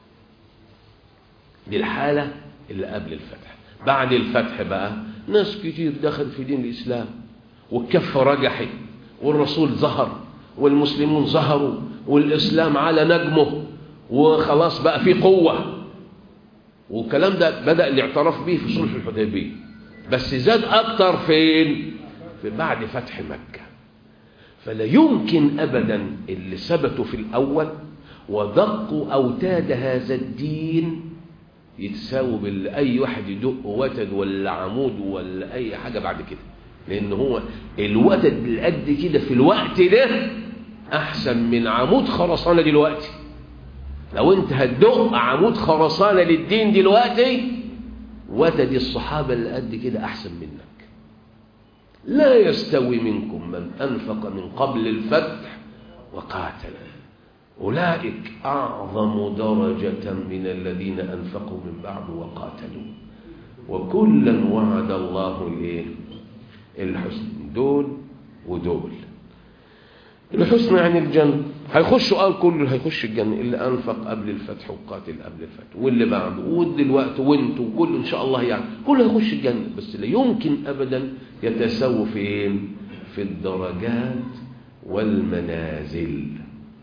دي الحالة اللي قبل الفتح بعد الفتح بقى ناس كتير دخل في دين الإسلام والكفة رجحت والرسول ظهر والمسلمون ظهروا والإسلام على نجمه وخلاص بقى في قوة والكلام ده بدأ الاعتراف به في صلح الحديبية بس زاد أكتر فين في بعد فتح مكة فلا يمكن أبدا اللي ثبتوا في الأول ودقوا أوتاد هذا الدين يتساووا باللي أي واحد يدق وتد ولا عمود ولا أي حاجة بعد كده لأن هو الوتد اللي قد كده في الوقت ده أحسن من عمود خرسانة دلوقتي لو أنت هتدق عمود خرسانة للدين دلوقتي وتد الصحابة اللي قد كده أحسن منك لا يستوي منكم من أنفق من قبل الفتح وقاتل أولئك أعظم درجة من الذين أنفقوا من بعد وقاتلوا وكلا وعد الله الإيه الحسن دول ودول الحسن يعني الجنة هيخشوا قال كله هيخش الجنة اللي أنفق قبل الفتح وقاتل قبل الفتح واللي بعده ودلوقتي وانتوا وكله إن شاء الله يعني كله هيخش الجنة بس لا يمكن أبدا يتساووا فين في الدرجات والمنازل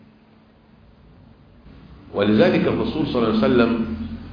ولذلك الرسول صلى الله عليه وسلم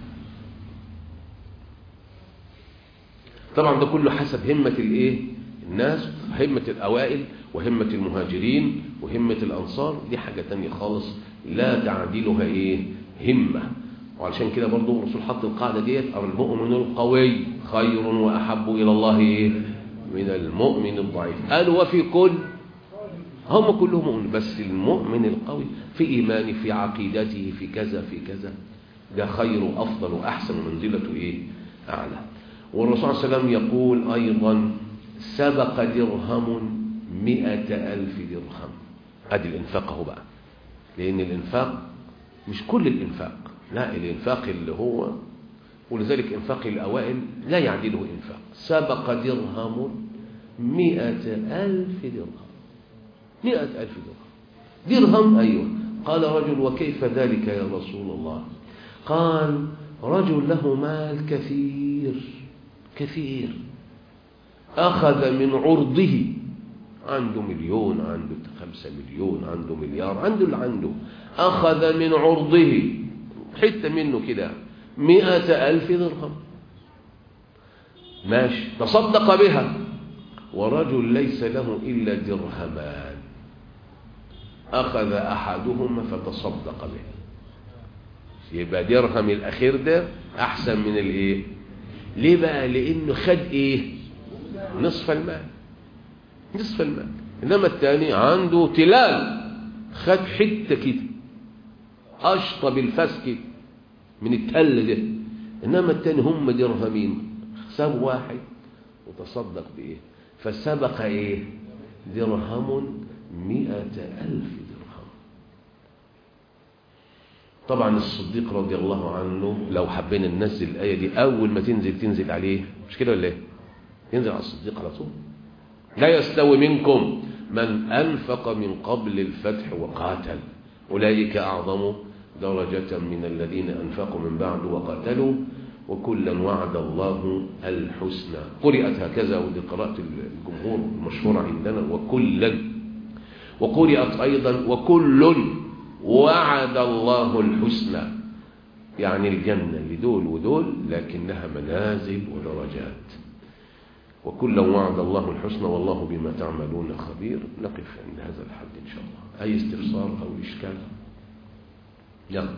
طبعا ده كله حسب همة الايه الناس همة الأوائل وهمة المهاجرين وهمة الأنصار دي حاجة تانية خالص لا تعديلها إيه همة وعلشان كده برضو الرسول حط القاعدة ديت المؤمن القوي خير وأحب إلى الله إيه من المؤمن الضعيف قالوا وفي كل هم كلهم مؤمن بس المؤمن القوي في إيمانه في عقيدته في كذا في كذا ده خير وأفضل وأحسن منزلته إيه أعلى والرسول صلى الله عليه وسلم يقول أيضا سبق درهم مئة ألف درهم أدي الإنفاق هو بقى لأن الإنفاق مش كل الإنفاق لا الإنفاق اللي هو ولذلك إنفاق الأوائل لا يعدله إنفاق سبق درهم مئة ألف درهم مئة ألف درهم درهم أيوة قال رجل وكيف ذلك يا رسول الله قال رجل له مال كثير كثير أخذ من عرضه عنده مليون عنده خمسة مليون عنده مليار عنده اللي عنده أخذ من عرضه حتة منه كده مئة ألف درهم ماشي تصدق بها ورجل ليس له إلا درهمان أخذ أحدهما فتصدق به يبقى درهم الأخير ده أحسن من الإيه ليه بقى لأنه خد إيه نصف المال نصف المال إنما الثاني عنده تلال خد حتة كده أشطب الفاس كده من التل ده إنما الثاني هم درهمين ساب واحد وتصدق بإيه فسبق إيه درهم مئة ألف درهم طبعا الصديق رضي الله عنه لو حبينا ننزل الآية دي أول ما تنزل تنزل عليه مش كده ولا إيه ينزل على الصديق على طول لا يستوي منكم من أنفق من قبل الفتح وقاتل أولئك أعظم درجة من الذين أنفقوا من بعد وقاتلوا وكلا وعد الله الحسنى قرأت هكذا ودي قراءة الجمهور المشهورة عندنا وكلا وقرأت أيضا وكل وعد الله الحسنى يعني الجنة لدول ودول لكنها منازل ودرجات وكلا وعد الله الحسنى والله بما تعملون خبير نقف عند هذا الحد إن شاء الله أي استفسار أو إشكال يلا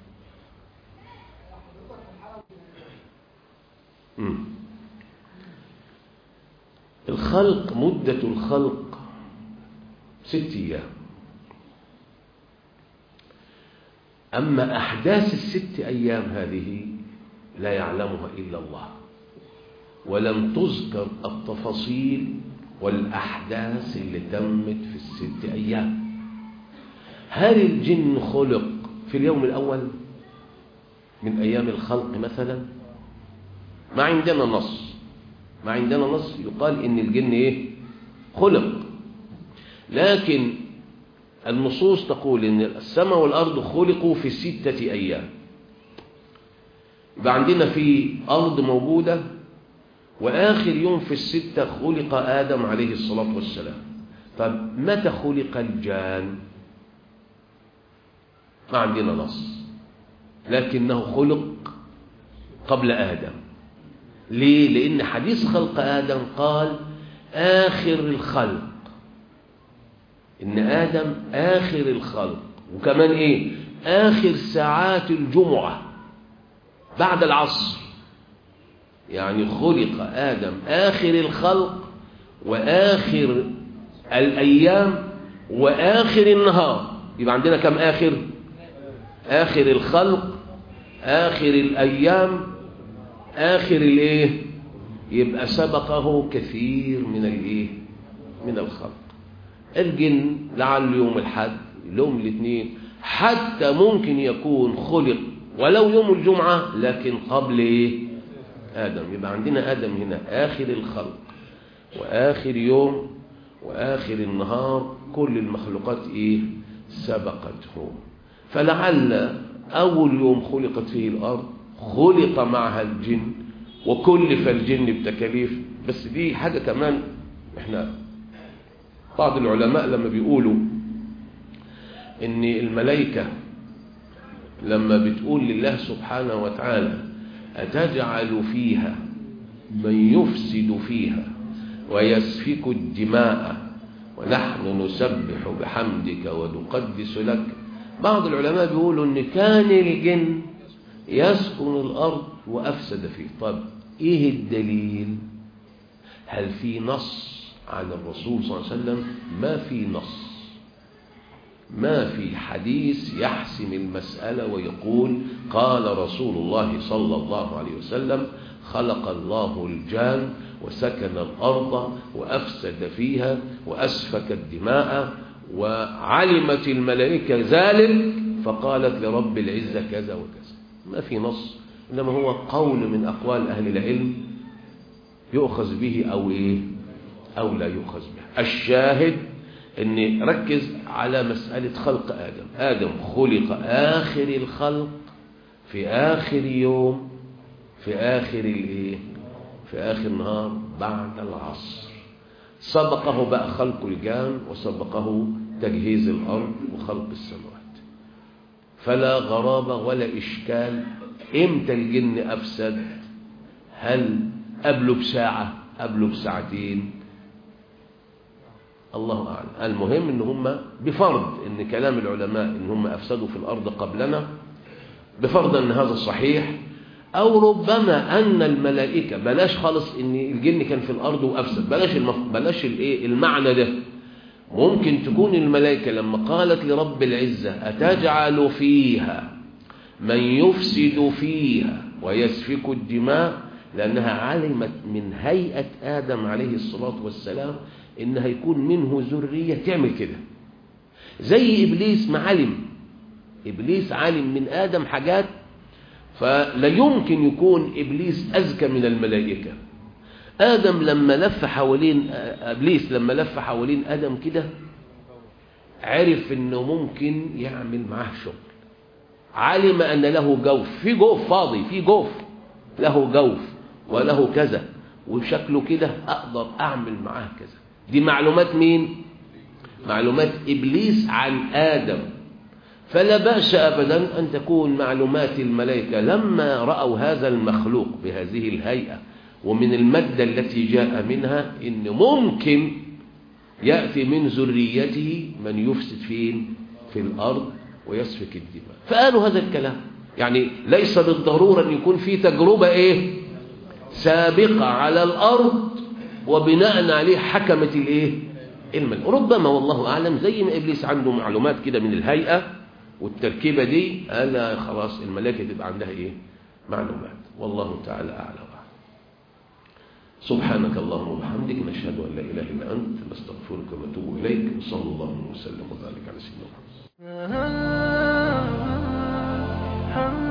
مم. الخلق مدة الخلق ست أيام أما أحداث الست أيام هذه لا يعلمها إلا الله ولم تذكر التفاصيل والأحداث اللي تمت في الست أيام هل الجن خلق في اليوم الأول من أيام الخلق مثلا ما عندنا نص ما عندنا نص يقال إن الجن إيه خلق لكن النصوص تقول إن السماء والأرض خلقوا في ستة أيام يبقى عندنا في أرض موجودة وآخر يوم في الستة خلق آدم عليه الصلاة والسلام طب متى خلق الجان ما عندنا نص لكنه خلق قبل آدم ليه؟ لأن حديث خلق آدم قال آخر الخلق إن آدم آخر الخلق وكمان إيه آخر ساعات الجمعة بعد العصر يعني خلق آدم آخر الخلق وآخر الأيام وآخر النهار يبقى عندنا كم آخر آخر الخلق آخر الأيام آخر الإيه يبقى سبقه كثير من الإيه من الخلق الجن لعل يوم الحد يوم الاثنين حتى ممكن يكون خلق ولو يوم الجمعة لكن قبل إيه آدم يبقى عندنا آدم هنا آخر الخلق وآخر يوم وآخر النهار كل المخلوقات إيه سبقته فلعل أول يوم خلقت فيه الأرض خلق معها الجن وكلف الجن بتكاليف بس دي حاجة كمان احنا بعض العلماء لما بيقولوا ان الملائكة لما بتقول لله سبحانه وتعالى أتجعل فيها من يفسد فيها ويسفك الدماء ونحن نسبح بحمدك ونقدس لك بعض العلماء بيقولوا ان كان الجن يسكن الأرض وأفسد فيه طب إيه الدليل هل في نص عن الرسول صلى الله عليه وسلم ما في نص ما في حديث يحسم المسألة ويقول قال رسول الله صلى الله عليه وسلم خلق الله الجان وسكن الأرض وأفسد فيها وأسفك الدماء وعلمت الملائكة ذلك فقالت لرب العزة كذا وكذا ما في نص إنما هو قول من أقوال أهل العلم يؤخذ به أو إيه أو لا يؤخذ به الشاهد أن ركز على مسألة خلق آدم آدم خلق آخر الخلق في آخر يوم في آخر الإيه في آخر نهار بعد العصر سبقه بقى خلق الجان وسبقه تجهيز الأرض وخلق السماوات فلا غرابة ولا إشكال إمتى الجن أفسد هل قبله بساعة قبله بساعتين الله أعلم المهم إن هم بفرض إن كلام العلماء إن هم أفسدوا في الأرض قبلنا بفرض أن هذا صحيح أو ربما أن الملائكة بلاش خالص إن الجن كان في الأرض وأفسد بلاش المف... بلاش الإيه المعنى ده ممكن تكون الملائكة لما قالت لرب العزة أتجعل فيها من يفسد فيها ويسفك الدماء لأنها علمت من هيئة آدم عليه الصلاة والسلام إن هيكون منه ذرية تعمل كده زي إبليس ما علم إبليس علم من آدم حاجات فلا يمكن يكون إبليس أذكى من الملائكة آدم لما لف حوالين إبليس لما لف حوالين آدم كده عرف إنه ممكن يعمل معاه شغل علم أن له جوف في جوف فاضي في جوف له جوف وله كذا وشكله كده أقدر أعمل معاه كذا دي معلومات مين معلومات إبليس عن آدم فلا بأس أبدا أن تكون معلومات الملائكة لما رأوا هذا المخلوق بهذه الهيئة ومن المادة التي جاء منها إن ممكن يأتي من ذريته من يفسد فين في الأرض ويسفك الدماء فقالوا هذا الكلام يعني ليس بالضرورة أن يكون في تجربة إيه سابقة على الأرض وبناء عليه حكمت الإيه الملك ربما والله أعلم زي ما إبليس عنده معلومات كده من الهيئة والتركيبة دي أنا خلاص الملائكة تبقى عندها إيه معلومات والله تعالى أعلى وأعلم سبحانك اللهم وبحمدك نشهد أن لا إله إلا أنت نستغفرك ونتوب إليك وصلى الله وسلم وبارك على سيدنا محمد